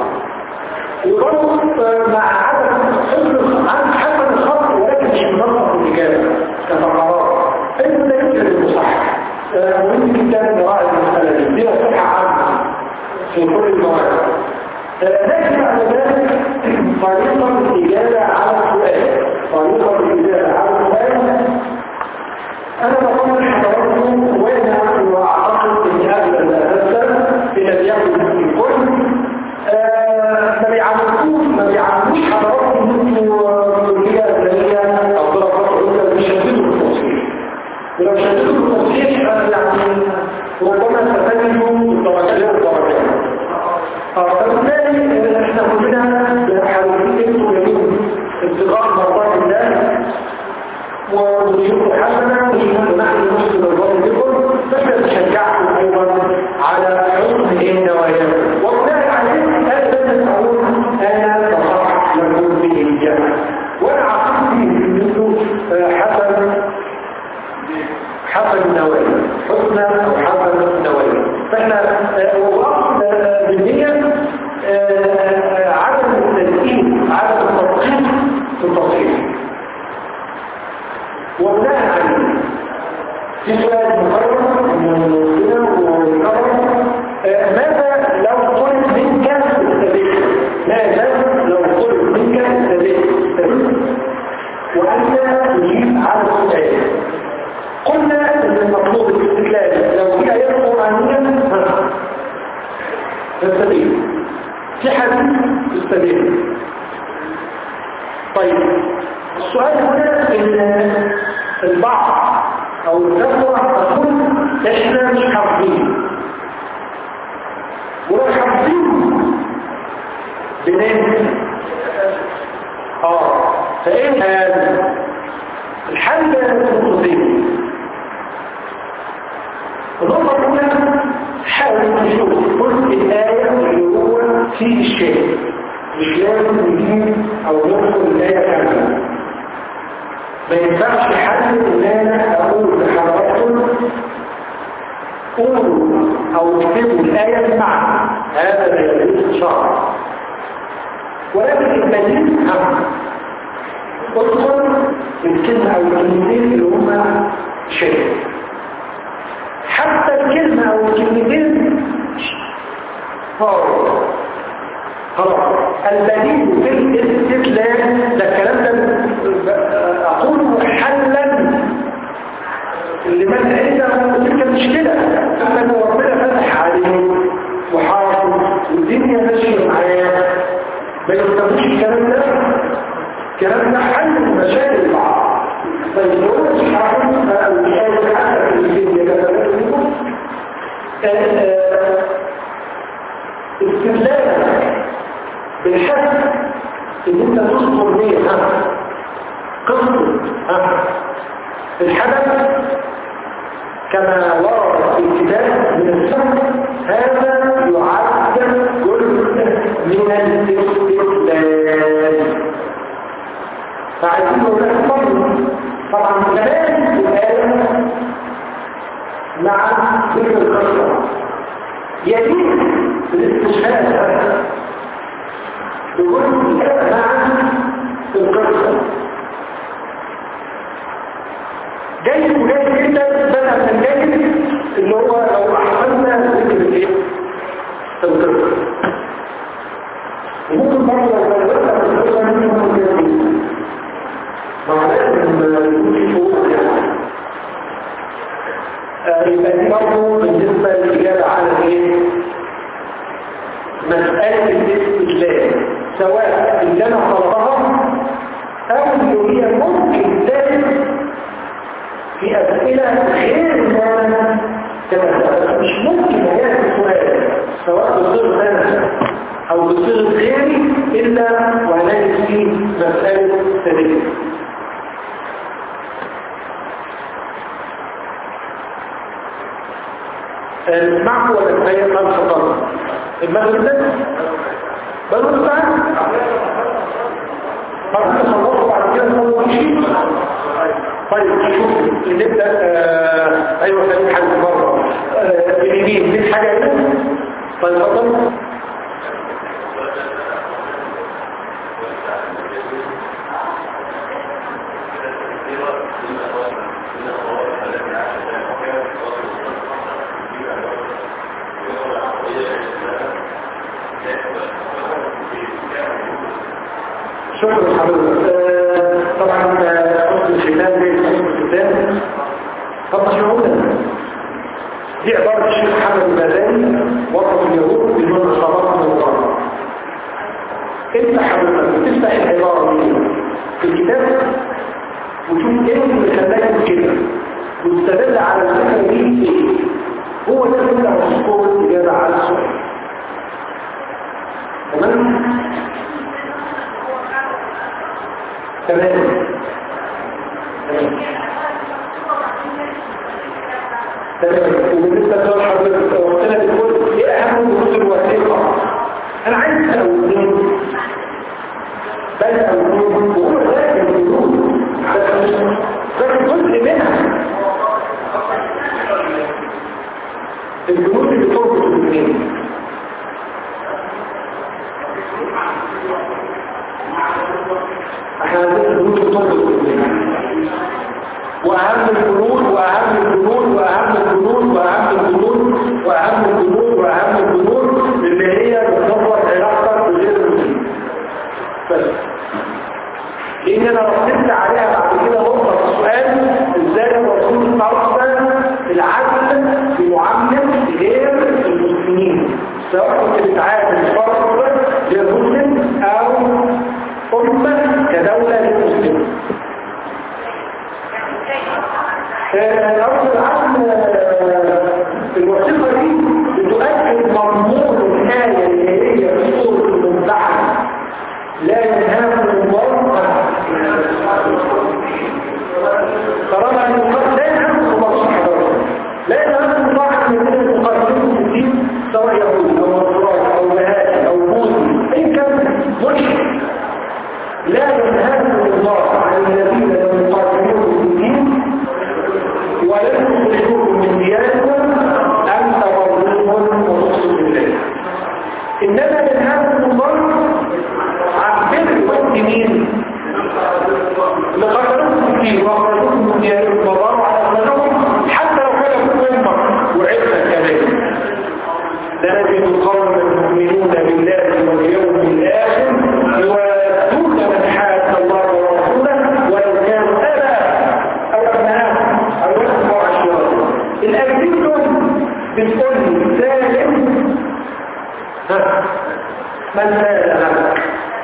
وضبط مع عدم حفظ عن حسن الخط ولكن مش منظم الإجابة كفقرات انت لا يمكن المصحح مهم جدا نراعي المسألة دي دي نصيحة عامة في كل المواقع لكن بعد ذلك طريقة الإجابة على السؤال طريقة الإجابة على السؤال أنا بقول لحضراتكم وأنا وأعتقد أن هذا الأساس الذي يعمل في الكل ما بيعملوش ما بيعملوش حضراتكم انتوا كلية أدبية أو درجات عليا بيشددوا التصحيح ولو شددوا التصحيح يعني ربما تتجهوا درجات ودرجات فبالتالي احنا كلنا حاولين انتوا جميل ابتغاء مرضات الله ونشوف حسنا ونحن نحن نحسن الظن بكم بس نشجعكم تستدل طيب السؤال هنا ان البعض او الكثرة تقول احنا مش حافظين ولو حافظين بننسى اه فايه هذا الحل ده نقطتين النقطة الأولى حاول نشوف جزء الآية اللي هو فيه الشيء مش لازم نجيب أو ندخل الآية كاملة ما ينفعش حل إن أنا أقول لحضراتكم قولوا أو اكتبوا الآية بمعنى هذا لا يجوز شرعا ولكن الدليل هم ادخل الكلمة أو الكلمتين اللي هما شيء حتى الكلمة أو الكلمتين خلاص البديل في الاستدلال ده الكلام ده أقوله حلا لمن عنده تلك المشكلة أما لو ربنا فتح عليه وحافظ والدنيا ماشية معاه ما يرتبوش الكلام ده الكلام ده حل المشاكل بعض طيب لو مش حافظ أو مش قادر حتى في الدنيا كذا استدلالك بالحد ان انت تذكر ليه ها قصة ها الحدث كما ورد في الكتاب من السنة هذا يعد جزء من الاستدلال فعايزين نقول لك طبعا كمان الآية مع ذكر القصة يجب الاستشهاد بجزء مع القصة جيد وجيد جدا بدأ من جيد اللي هو لو أحسننا ذكر الايه؟ القصة وممكن برضه لو زودنا في القصة ممكن يكون معناه ان يكون في شروط يعني يبقى دي برضه بالنسبة للإجابة على ايه؟ مسألة الاستدلال سواء اللي أنا طلبها أو اللي هي ممكن تجد في أسئلة غير ما أنا كتبتها مش ممكن هيأتي سؤال سواء بصيغة أنا أو بصيغة غيري إلا وهنجد فيه مسألة تدريب معه ولا كفاية خمسة طن المغرب ده بل مستعد طب انت خلصوا بعد كده نقول شيء طيب شوف نبدأ آه ايوه خليل حاجة مرة آه اليمين في حاجة هنا طيب اتفضل شكرا حضرتك طبعا حكم الختام زي حكم الختام طب شعورنا دي عبارة الشيخ محمد المداني وصف اليهود بمن خبرها من الغرب انت حضرتك بتفتح العبارة دي في الكتاب وتشوف ايه اللي خلاك كده وتستدل على الفكرة دي ايه هو ده اللي انت هتذكره الإجابة على السؤال تمام تمام تمام وبالنسبة لسؤال حضرتك وقتنا بتقول ايه اهم دروس الوثيقة انا عايز اقول بل اقول وهو ذاك الدروس ذاك جزء منها الدروس اللي تربط الاثنين احنا عندنا البنود تربط الاثنين واهم البنود واهم البنود واهم البنود واهم البنود واهم البنود واهم البنود اللي هي بتنظر علاقتك بغير المسلم بس لان انا ركزت عليها بعد كده نقطه في السؤال ازاي الرسول صلى الله عليه وسلم العدل في معامله غير المسلمين سواء كنت بتعامل فرد للمسلم او امه كدوله للمسلم الأرض العام الوثيقة دي بتؤكد مضمون الآية اللي هي في سورة الممتحنة لا ينهاكم الله طالما ان الله لا ينهاكم الله سبحانه لا ينهاكم الله عن الذين تقاتلون في الدين سواء يهود او نصارى او بهائي او بوذي اي كان مشرك لا ينهاكم الله عن الذين لم يقاتلون في الدين ولن تخرجوكم من دياركم ان تبروهم وتقسطوا اليه انما ينهاكم الله عن بر والدين لقاتلوكم فيه واخرجوكم من دياركم وضعوا على اخراجكم حتى لو كان لكم امه وعزه كمان لنجد القوم المؤمنون بالله واليوم الاخر يوادون من حاد الله ورسوله ولو كانوا اباء او ابناء او نفسهم او عشيرتهم الابدين دول بتقول لي سالم ها من سالم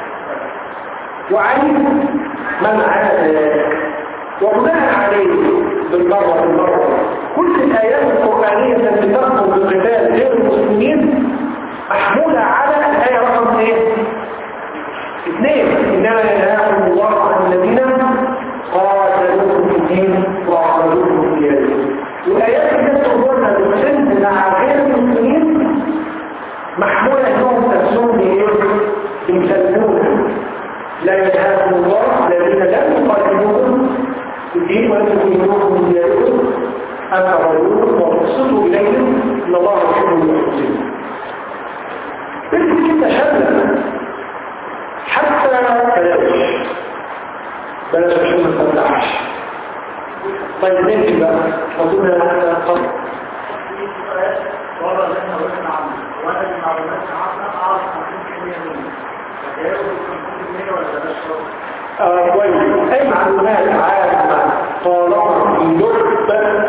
وعلي من عاد وبناء عليه بالمرة بالمرة كل الآيات القرآنية التي تذكر بقتال غير المسلمين محمولة على الآية رقم ايه؟ اثنين إنما ينهاكم الله عن الذين قاتلوكم في الدين وأخرجوكم من ديارهم والآيات التي تقولنا بالسن مع غير المسلمين محمولة انهم نفسهم بايه؟ بيسلمون لا ينهاكم الله عن الذين لم يقاتلوكم في الدين ولم يخرجوكم من دياركم ان ترجوهم وتقسطوا اليهم ان الله يحب المحسنين. بنت كده شامله حتى بلاش بلاش عشان ما تفتحش طيب نمشي بقى وقلنا قبل والله اللي احنا وقفنا عنه وانا المعلومات عامه اعرف 50% منه فتجاوز 50% ولا بلاش آه، كويس اي معلومات عامه طالما في نقطه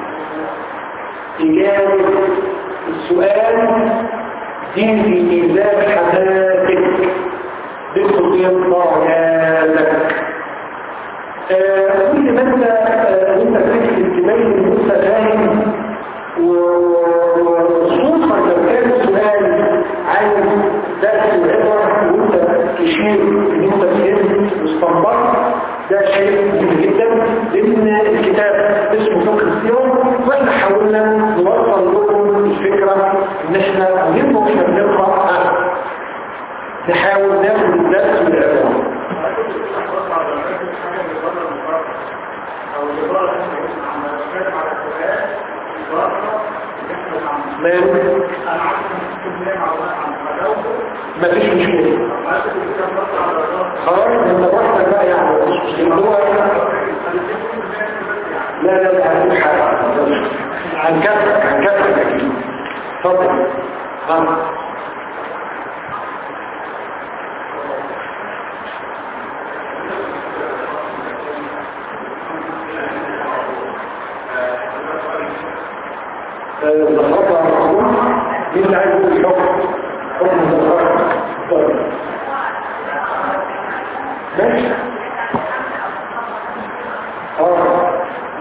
اجابه السؤال دي في ميزان حسناتك بقضيه ضعياتك كل ما انت آه، وانت بتكتب تبين ان انت فاهم وخصوصا لو كان السؤال عن درس العبر وانت تشير ان انت فهمت واستنبطت ده شيء مهم جدا لان الكتاب اسمه فقه السيرة واحنا حاولنا نوصل لكم الفكره ان احنا مهم واحنا بنقرا نحاول ناخد الدرس من العباره او اللي بره احنا بنتكلم على السؤال بره ماله انا عارف ان 50% معلومات عن فلو مفيش مشكله ما تكتب بس على الرأس خلاص انت براحتك بقى يعني مش مشكله هو لا لا لا هنقول حاجه هنكفك هنكفك اكيد اتفضل ها الزخرفة على الرسول مين اللي عايز يقول الحكم حكم الزخرفة طيب ماشي اه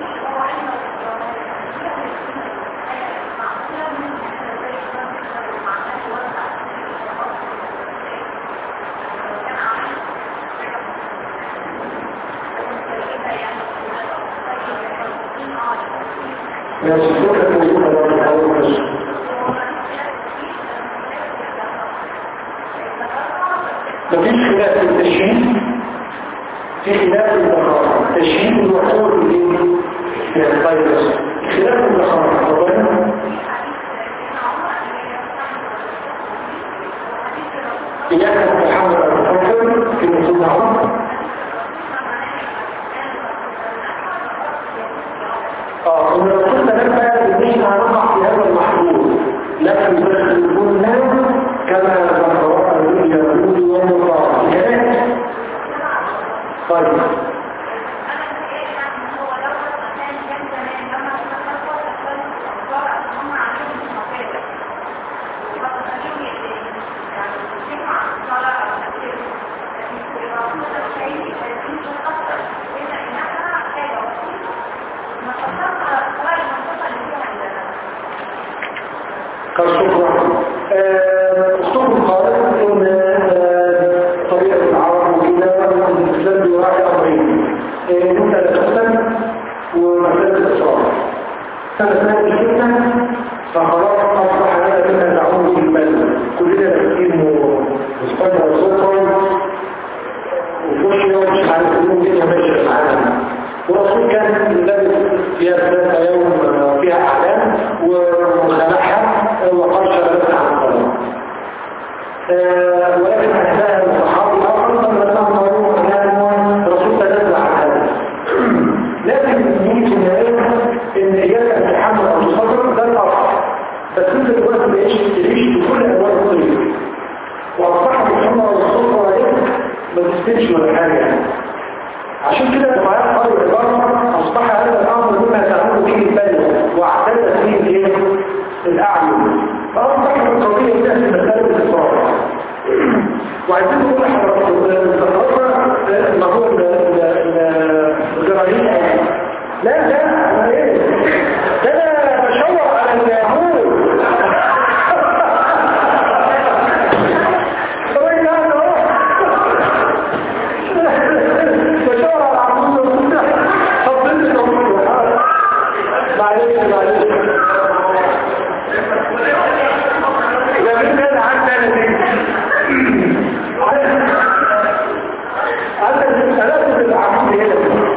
ماشي فكرة موجودة برضه أول ماشي مفيش خلاف في التشهيد في خلاف البقاء التشهيد الوحيد في الفيروس خلاف البقاء ربنا إياك محمد الفضل في نصوص عمر اه إن الرسول تنبه إن نقع في هذا المحظور لكن تدخلون كما ذكرها اليهود والنصارى كذلك طيب كالسفرة اختكم قالت ان آه، طبيعة العرب وكده ان الاسلام بيراعي امرين آه، انت لا تفتن ومسألة الاسرار فمسألة الفتنة فخلاص اصبح هذا مما تعود في البلد كلنا نسكين ومسكنا وسلطان وفوش يوم مش عارف يوم الدنيا ماشية في العالم والرسول كان لابس فيها ثلاثة يوم فيها أعلام وخلعها وقال شغلت عن القلب ولكن أحساها الصحابي الآخر لما لهم قالوا أنه الرسول تنزل عن هذا لكن نيجي في النهاية إن إياك أن تحمل أو تصدر ده الأصل بس أنت دلوقتي تعيش تعيش بكل أنواع الطريق وأصبح محمد والصدر عليك ما تستنش ولا حاجة يعني عشان كده الروايات قالوا العبارة أصبح هذا الأمر مما تعود به البلد واعتدت فيه الايه؟ الأعين فأصبح القضية الناس مسألة الإصرار وعايزين نقول لحضرتك الزخرفة ما هو الغرانية لا لا أنا إيه؟ ده أنا بشاور على اليهود طب إيه ده أهو؟ بشاور على عمود فضلت لهم معلش معلش لا مش هذا عن ثاني عندك ثلاثة العمود هنا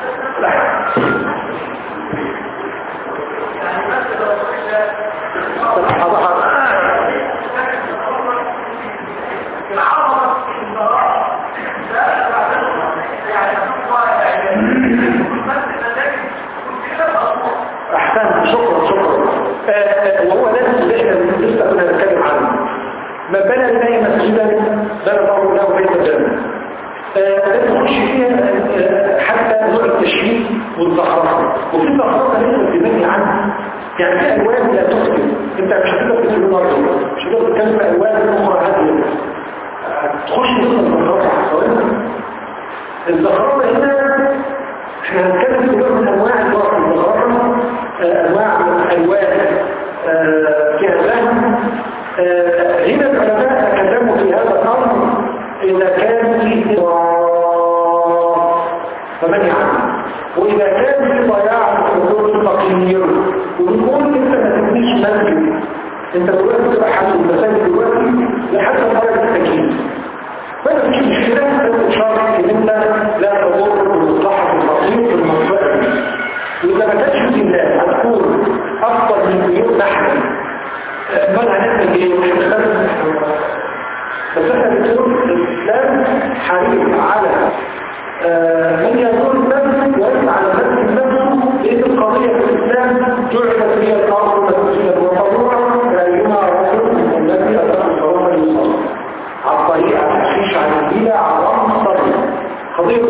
احسن شكرا شكرا آه، وهو ده اللي احنا لسه كنا بنتكلم عنه ما بنى لله مسجدا بنى الله له بيت الجنه آه، لا تخش فيها آه، حتى نوع التشريف والزخرفه وفي زخرفه لسه بتبني عنها يعني في الوان لا تخدم انت مش هتقدر تتكلم برضه مش هتقدر تتكلم في الوان اخرى هاديه تخش في الزخرفه حصلت الزخرفه هنا احنا هنتكلم في نوع من انواع الوقت الزخرفه آه، انواع من الوان آه، فيها ذهن آه، هنا العلماء تكلموا في هذا الامر اذا كان فيه اضرار فمنع عنه واذا كان فيه ضياع حضور الفقير ونقول انت ما تبنيش مسجد انت دلوقتي تبقى حل المساجد دلوقتي لحد درجه التكليف فانا مش مشكله بس شرط ان انت لا تضر بمصلحه الفقير في المنطقه دي واذا ما كانش في الله هتكون افضل من مليون نحن بل هنعمل ايه مش مختلف بس احنا بنقول الاسلام حريص على آه، من يزور المسجد ويسعى على المسجد نفسه لان القضيه في الاسلام جعلت هي الارض مسجدا وطهورا لايما رجل الذي اتاه الصلاه يصلي على الطريق على الحشيش على البيئة على الأرض الطريق قضية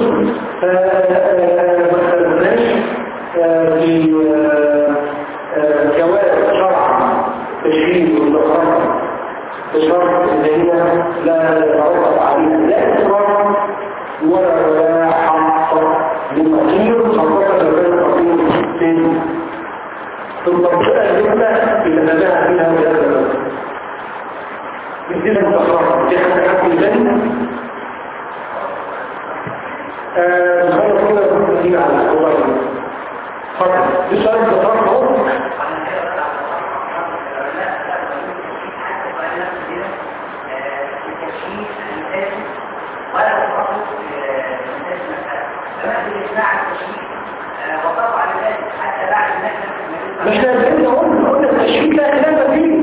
ما اختلفناش في جواز شرعا تشريع والزخرفة بشرط ان هي لا يترتب عليها لا إسراف ولا ولا حق للفقير خاصة لو كان الفقير في في المنطقة الجملة اللي نجاح فيها في هذا المسجد مثل المتخرج في حد حد الجنة نخلص كده ونجيب على الأول فضل دي سؤال المتخرج اهو مش لازم قلنا قلنا التشريك لا كلام فيه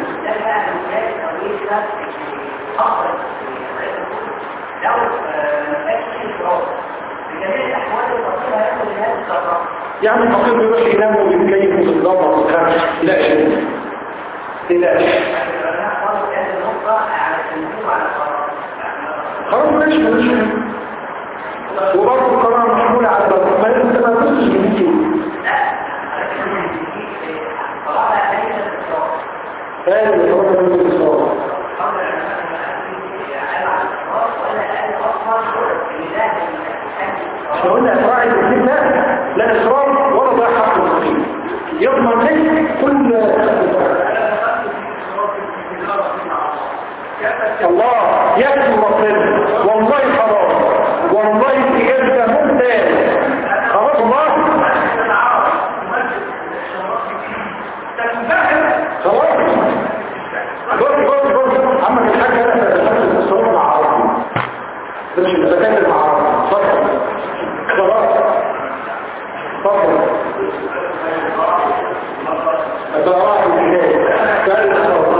لو مساكن الفراغ بجميع الاحوال الفقير هياخد هذه الزهره يعني الفقير بيروح ينام ويتكيف ويتضبط ويخافش لا شيء لا شيء العلماء قالوا في هذه النقطه على التنبيه وعلى القرار خلاص ماشي ماشي وبرضه القرار محمول على الضغط ما انت ما تبصش من دي طلعنا هذه الفراغ هذا اللي هو من الإصرار قال العلماء قال على الفراغ ولا قال اصلا لله احنا قلنا إسراع الدين لا لا إسراف ولا ضيع حق الفقير يضمن لك كل يكفي ربنا والله حرام والله الإجابة ده ممتاز خلاص الله خلاص بص بص بص عمك الحاج انا دخلت الصوت مع عربي مش بتكلم مع عربي اتفضل خلاص اتفضل ده راح الحكايه قال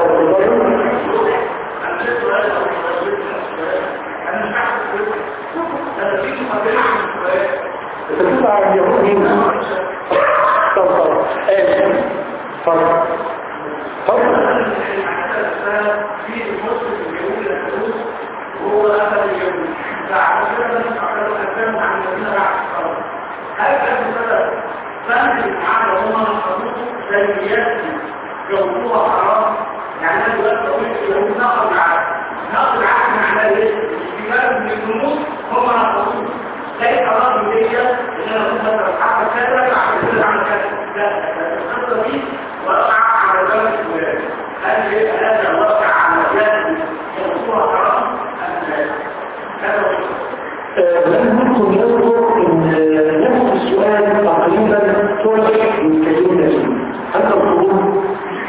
انت بتطلع على اليهود هنا طب طب ايه اتفضل اتفضل في المسلم الجميل الفلوس وهو أثر الجميل فعلى كده لازم أعتبر أفلام عن الذين بعد الصلاة هل كان السبب فهم الإسعاد وهم نقصوه سلبيات جوهرها حرام يعني أنا دلوقتي أقول اليهود نقض العقل نقض العقل معناه إيه؟ استفادة من الجنود هم نقصوه زي قرار بدية إن أنا كنت مثلا حتى كذا عشان كده عمل كذا لا القصة دي وقع على ذلك الولاد هل يبقى هذا واقع على ذلك موضوع حرام أم لا؟ هذا هو لم نكن نذكر ان نفس السؤال تقريبا طرح من كثير من هل تذكرون؟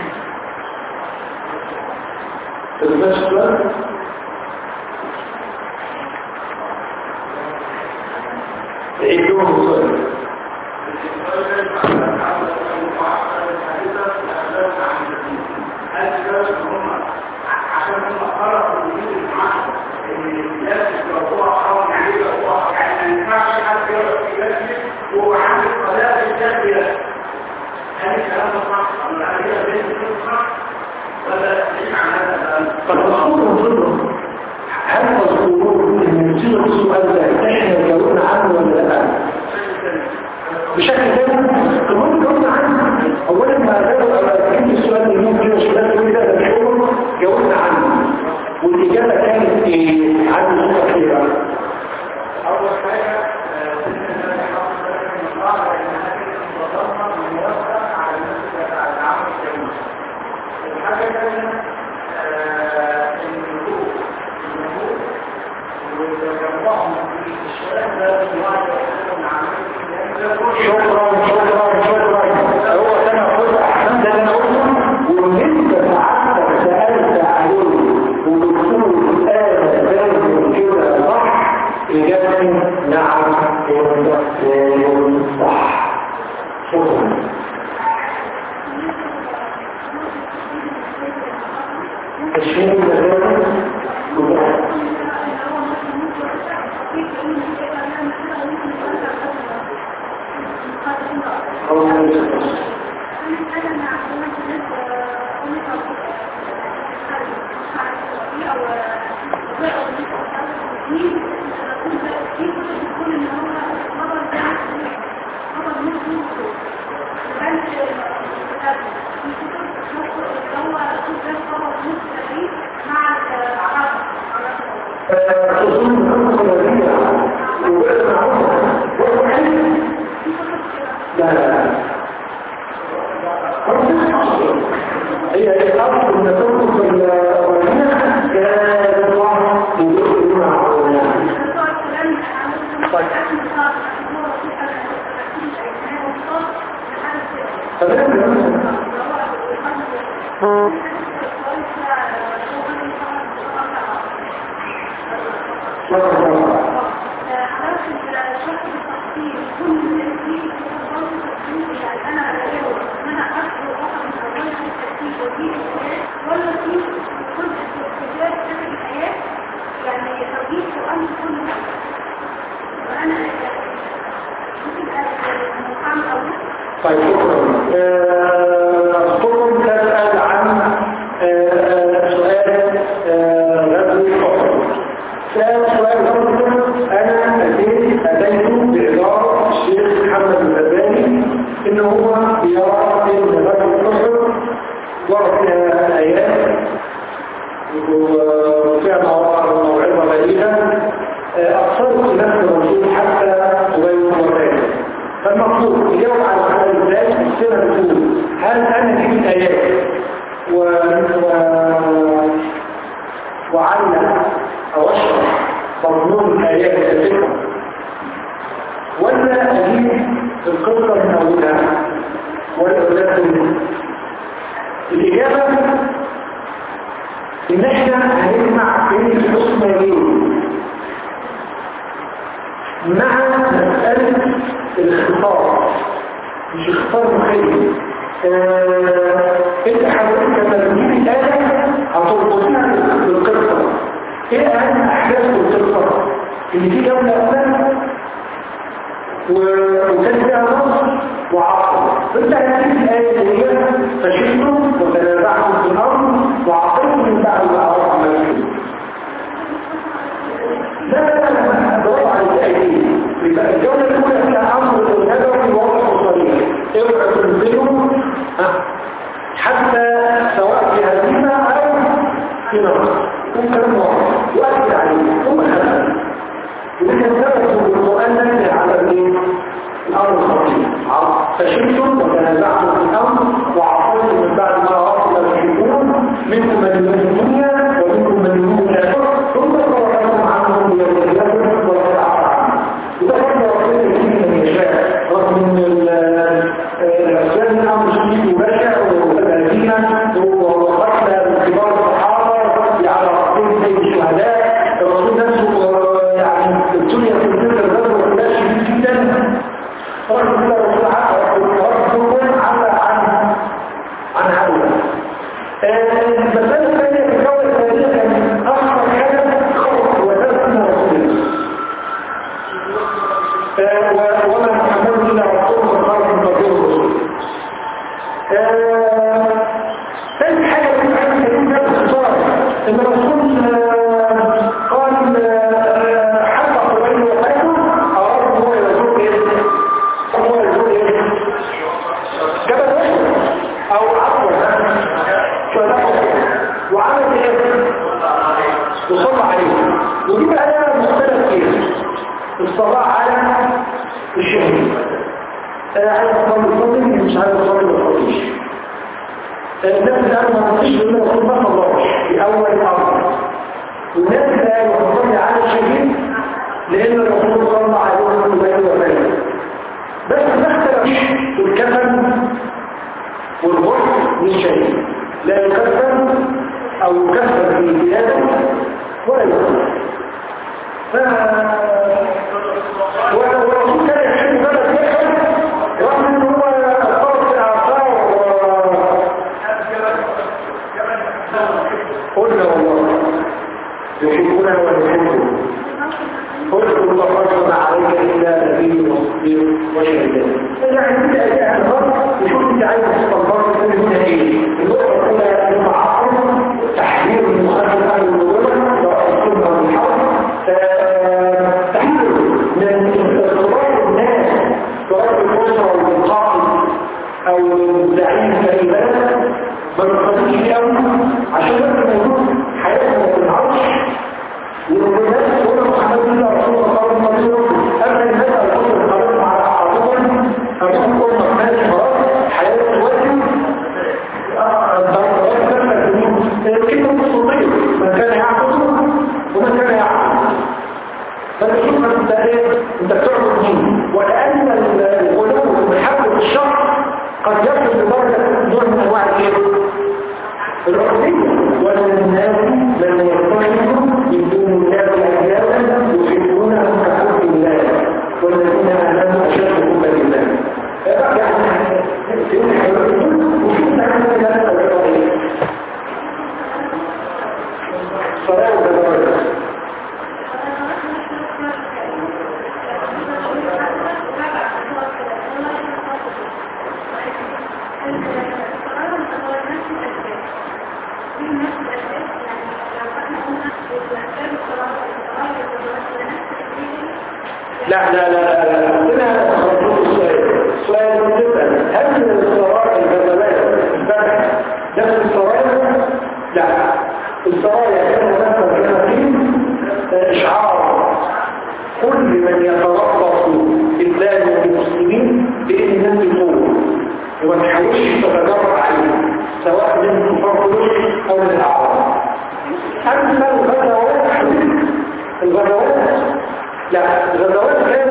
تذكر السؤال؟ عيد لهم السؤال فالمقصود من هل تذكرون ان نصير السؤال ده احنا جاوبنا عنه ولا لا؟ بشكل تاني كمان جاوبنا عنه اولا ما جاوب على كل السؤال اللي ممكن كده سؤال كل ده مشهور جاوبنا عنه والاجابه كانت ايه؟ عن نقطه كده أول حاجة على المسجد على العمل الجميل الحاجة الثانية النبوة النبوة ويجمعهم في الشباب ده بواحد يحسن عمل شكرا شكرا شكرا هو ده انا قلت احسن ده انا قلته وانت ساعتك سالت عليه ودكتور قال لازم كده صح اجابتي نعم انت سالم صح شكرا الشيء الذي لا لا لا هي الأرض من تنقص الأولين كانت الله يدخل مع طيب فلازم طيب شكرا أذكركم تسأل عن آه، سؤال آه، غزو أحد سأل سؤال غزو أحد أنا أتيت أتيت بإدارة الشيخ محمد الزباني إن هو يرى إن غزو أحد ورد فيها آيات وفيها موعظة بليغة أقصرت نفس الرسول حتى قبيل وفاته فالمفروض يجاوب على السؤال ازاي السنة بتقول هل أنا في آيات و... و... وعلم مضمون الآيات الفكرة ولا أجيب القصة من أولها ولا أولاد الإجابة إن إحنا هنجمع بين الحسنيين مع مسألة الاختصار مش اختصار مخيل انت حضرتك لما تجيب آية هتربطيها بالقصة ايه اهم احداث القصة اللي في دولة أولى وكان فيها نص وعقل فانت هتجيب الآية اللي هي فشلتم وتنازعتم في الأرض وعقلتم من بعد ما أعرف عملتم لا لا لا ادور على الآية يبقى الجولة الأولى فيها أمر النبوي واضح وصريح اوعى تنزلوا حتى سواء في هزيمة أو في نصر وكلام واضح يؤثر عليه ثم خلق وإذا ثبتوا بالقرآن نزل على الايه؟ الأمر الخطير فشلتم وتنازعتم في الأمر وعصيتم من بعد ما عرفتم ما تحبون منكم من يريد الدنيا ومنكم من يريد الآخرة ثم صرفكم عنهم يوم القيامة ولا تعالى وده برضه ربنا يجيب من يشاء رغم ان الاسلام امر شديد وبشع وهزيمه وقتل من كبار الصحابه على راسهم زي الشهداء الرسول نفسه يعني الدنيا في تلك الغزوه كلها شديد جدا رغم كده الرسول رد على عن عن هؤلاء المسألة الثانية في الجولة الثانية كان أخطر حاجة خوف وتسمى رسول الله وما محمد إلا رسول الله من قبل الرسول ثاني حاجة كنت عايز أقول ده باختصار إن الرسول قال حتى قبيل وفاته أراد هو يزور إيه؟ هو يزور إيه؟ جبل أحد أو عفوا وعمل ايه وصلى عليه ودي بقى مختلف فيها الصلاة على الشهيد انا عايز اصلي الفضل مش عايز اصلي الفضلش الناس اللي قالوا ما تصليش لان الرسول ما صلاش في اول امر والناس اللي قالوا تصلي على الشهيد لان الرسول صلى عليه وسلم بس ما اختلفش في الكفن والغسل للشهيد لا يكفر او يكفر في زيادة ولا يكفر ف والرسول كان يحب بلد يحب رغم ان هو فرض الاعصار قلنا والله يحبنا ونحبه قلت الله فرضنا عليك الا نبي وصديق وشهدان يعني كده اداء الغرب وشوف انت عايز تصل الغرب تقول هنا ايه النقطه الاولى المعاصر تحرير المخالفه عن الوضوء والسنه والحرب تحرير من اضطراب الناس اضطراب الاسره والقائد او الزعيم في اي بلد ما تخليش قوي عشان لما يكون حياتنا ما تنعرضش والناس تقول محمد الله رسول الله صلى الله عليه وسلم أما الناس الكل الخليط مع أعضاء أمام كل مكان خلاص حياة الوجه كلمة صوتية من كان يعبد ومن كان يعبد فنشوف انت ايه انت بتعبد مين ولأن الغلو محبة الشر قد يصل لدرجة نوع من انواع الايه العقلية ومن الناس من يتخذ من دون الله أجيالا يحبونهم كحب الله والذين آمنوا أشد حبا لله يعني سيدنا حبيبنا وشوف نحن من هذا الطريق صلاة وبركاته لا لا لا لا هنا السؤال سؤال جدا هل من الصراع الجبلات الفتح نفس الصراع لا الصراع كان مثلا كان فيه اشعار كل من يتربص بالله والمسلمين بإذن الناس يقول وما تحاولش تتجرع عليه سواء من كفار قريش او من الاعراب اما الغزوات الغزوات لا الغزوات كان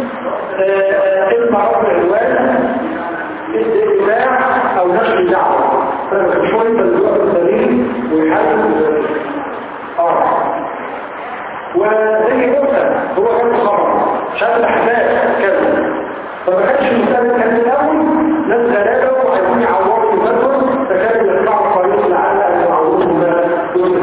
اما رفع الوان استقباع او نشر دعوه فمش شويه الوقت الدليل ويحدد اه وزي موسى هو كان خبر شاب الاحداث كذا فما كانش المسألة كان الأول ناس غلابة وعايزين يعوروا المدن فكانوا يطلعوا الطريق لعل أن يعوروهم دون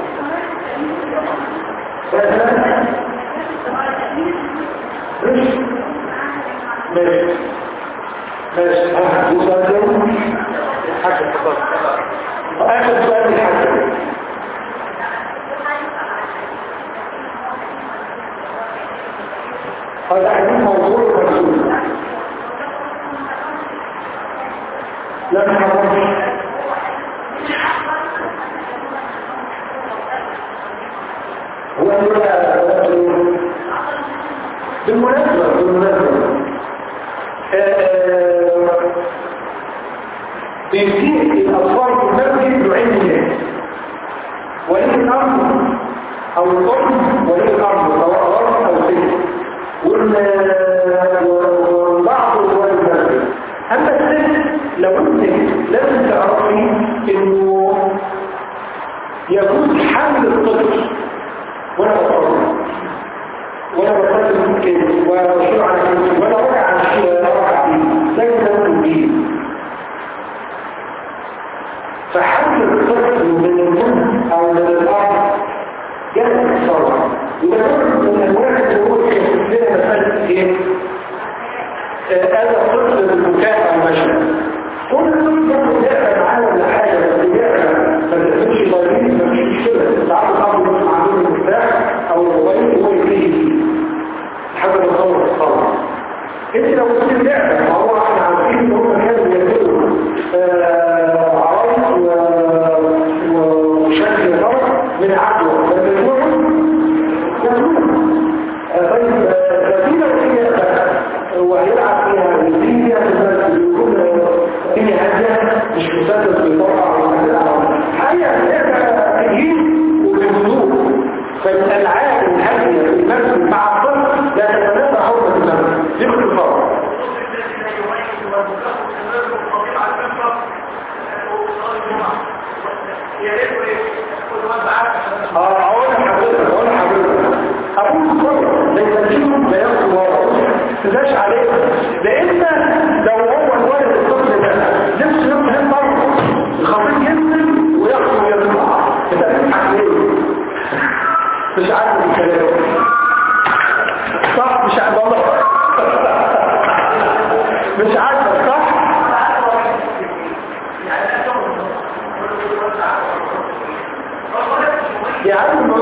ماشي ماشي ماشي ها سؤال تاني حاجة آخر سؤال الحاجة هذا حديث موضوع الرسول لم يحرمش هو يقول بالمناسبة بالمناسبة بيزيد الأطفال في المسجد نوعين من الناس ولي الأمر أو الأم ولي الأمر سواء غرب أو سجن والبعض هو المسجد أما السجن لو أنت لازم تعرفي إنه يجوز حمل الطفل وأنا بطلع وأنا بطلع ممكن وأشير على كلمة وأنا أرجع عن الشيء وأنا أرجع فيه لكن ده الدين فحمل الطفل من الأم أو من الأرض جهة الصلاة ويقول من الواحد اللي هو لنا مسألة إيه؟ هذا الطفل بالبكاء أو المشهد كل طفل ياخد يعمل معاه ولا حاجة بس يعمل ما تقفلش ضريب ما فيش مشكلة ساعات الأرض مش معلوم المفتاح أو الموبايل هو يفيه فيه لحد ما يصور الصلاة انت لو قلت لعبة فهو احنا عارفين ان هم كانوا بيعملوا عرايس وشكل فرق من عدوى فالمجموعة طيب ففينا وهي وهيلعب فيها ويزيد فيها في المسجد ويكون فيها هادية مش مسدس بيطلع حقيقة لعبة تجيب وبهدوء فالألعاب الهادية في المسجد مع الطفل لا تتنافى حرمة المسجد دي اختصار اه اقول لحضرتك اقول لحضرتك ابوك صبر ليس فيهم لا ياخذ ورا تداش عليه لان لو هو الولد الطفل ده نفسه يوم هنا برضه الخطيب ينزل وياخذ ويطلع انت بتضحك ليه؟ مش عارف الكلام صح مش عارف والله مش عارف صح يا عم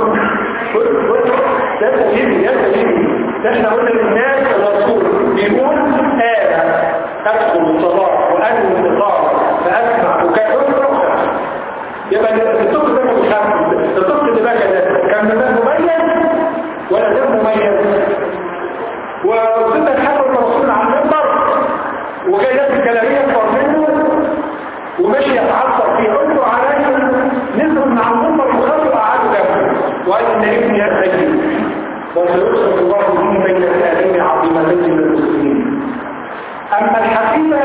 ده سيدي يا سيدي احنا قلنا للناس الرسول بيقول آية أدخل الصلاة وأنوي الإقامة فأسمع بكاء رخص يبقى الطفل ده متخفف الطفل اللي بكى ده كان ده مميز ولا ده مميز وصلنا الحمد الرسول على المنبر وجاي ناس الكلامية اكبر منه وماشي يتعصب في عنده عليه نزل من على المنبر وخلوا قعدوا جنبه وقال ان ابني يا سيدي وسيرسل الله به بين الآلين عظيمتين من المسلمين أما الحقيقة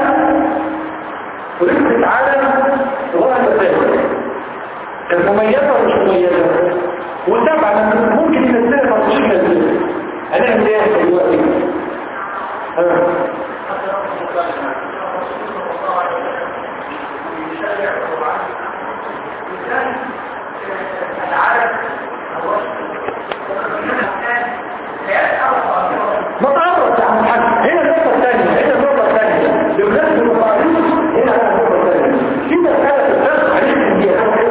رزقت على غاية ذلك كانت مميزة ومش مميزة وتابع لما ممكن ينزلها ما تشيل نزلها هنعمل ايه دلوقتي؟ ما تعرض يا عم الحاج هنا النقطة الثانية هنا النقطة الثانية بمناسبة المقارنة هنا النقطة الثانية في مسألة الفرق عليك دي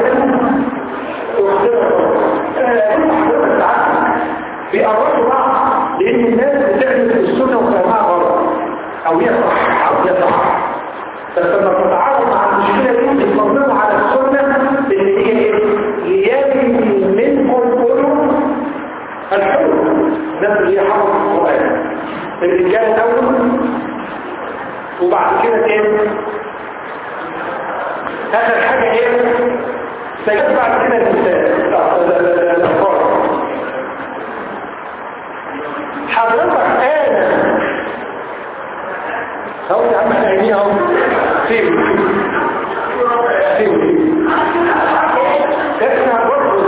بيقربوا بعض لان الناس بتعمل السنة وفهمها غلط او هي صح او هي صح بس لما تتعارض مع المشكلة دي بتصمموا على السنة اللي هي ايه؟ ليجري منكم كله الحلو الناس اللي هي حفظ القرآن الرجال الأول وبعد كده ايه؟ آخر حاجة ايه؟ سيجد بعد كده النساء الأطفال حضرتك انا اهو يا عم احنا قايلين اهو فين فين احنا برضه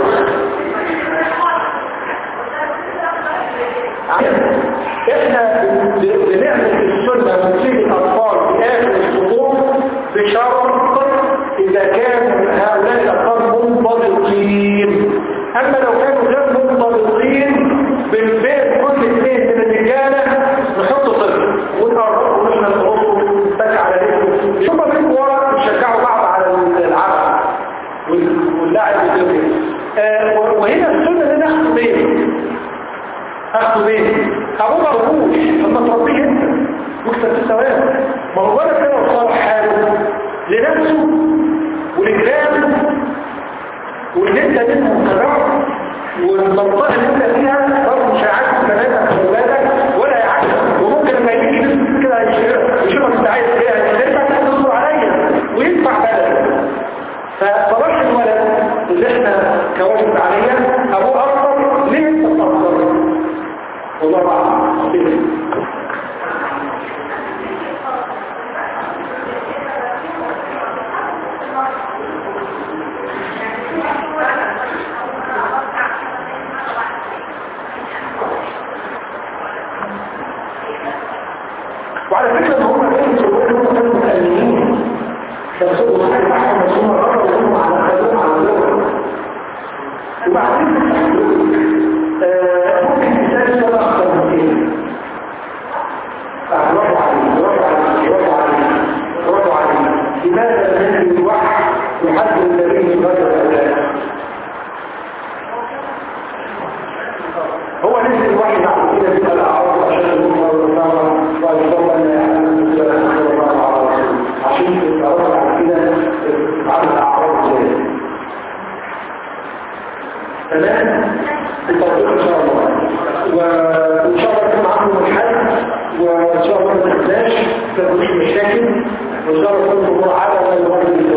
احنا بنعمل السنة ونسيب الاطفال في اخر الصفوف بشرط اذا كان هؤلاء الاطفال منضبطين اما لو كانوا غير منضبطين بالبيت كل اثنين من الرجاله نحط طفل ونقرب ونحن نقرب بس على رجله ثم من ورا يشجعوا بعض على العمل واللاعب يدرك آه وهنا السنه دي ناخد بيه اخده بيه ابوه مربوش اما تربيه انت واكسب في الثواب ما هو ولا كده وصالح حاله لنفسه ولجيرانه واللي انت منهم كرم والمنطقه اللي انت فيها برضه مش هيعجب بناتك واولادك ولا يعجب وممكن لما يجي نفسك كده يشوفك انت عايز ايه انت تصبر عليا ويدفع بلدك فصلاح الولد اللي احنا كواجب عليا ابوه اكبر ليه انت تفضل والله اعلم وعلى فكرة هم كانوا يقولوا هم كانوا متألمين بس هو حاجة أحسن بس هم غلطوا وهم على خلوهم على اللغة وبعدين ممكن تسأل سؤال أكثر من كده برافو عليك برافو عليك برافو عليك برافو عليك لماذا نجد الوحي يحدد النبي من غير الأولاد هو نزل الوحي بعد كده بيبقى الأعراض عشان الأمة والنصارى ويفضل أن يعلم صلى الله عليه وسلم عشان الأعراض بعد كده عدد الأعراض زي تمام التوفيق إن شاء الله وإن شاء الله يكون عنده الحل وإن شاء الله ما تنساش ما تكونش مشاكل وإن شاء الله تكون الأمور على ما يرضي الله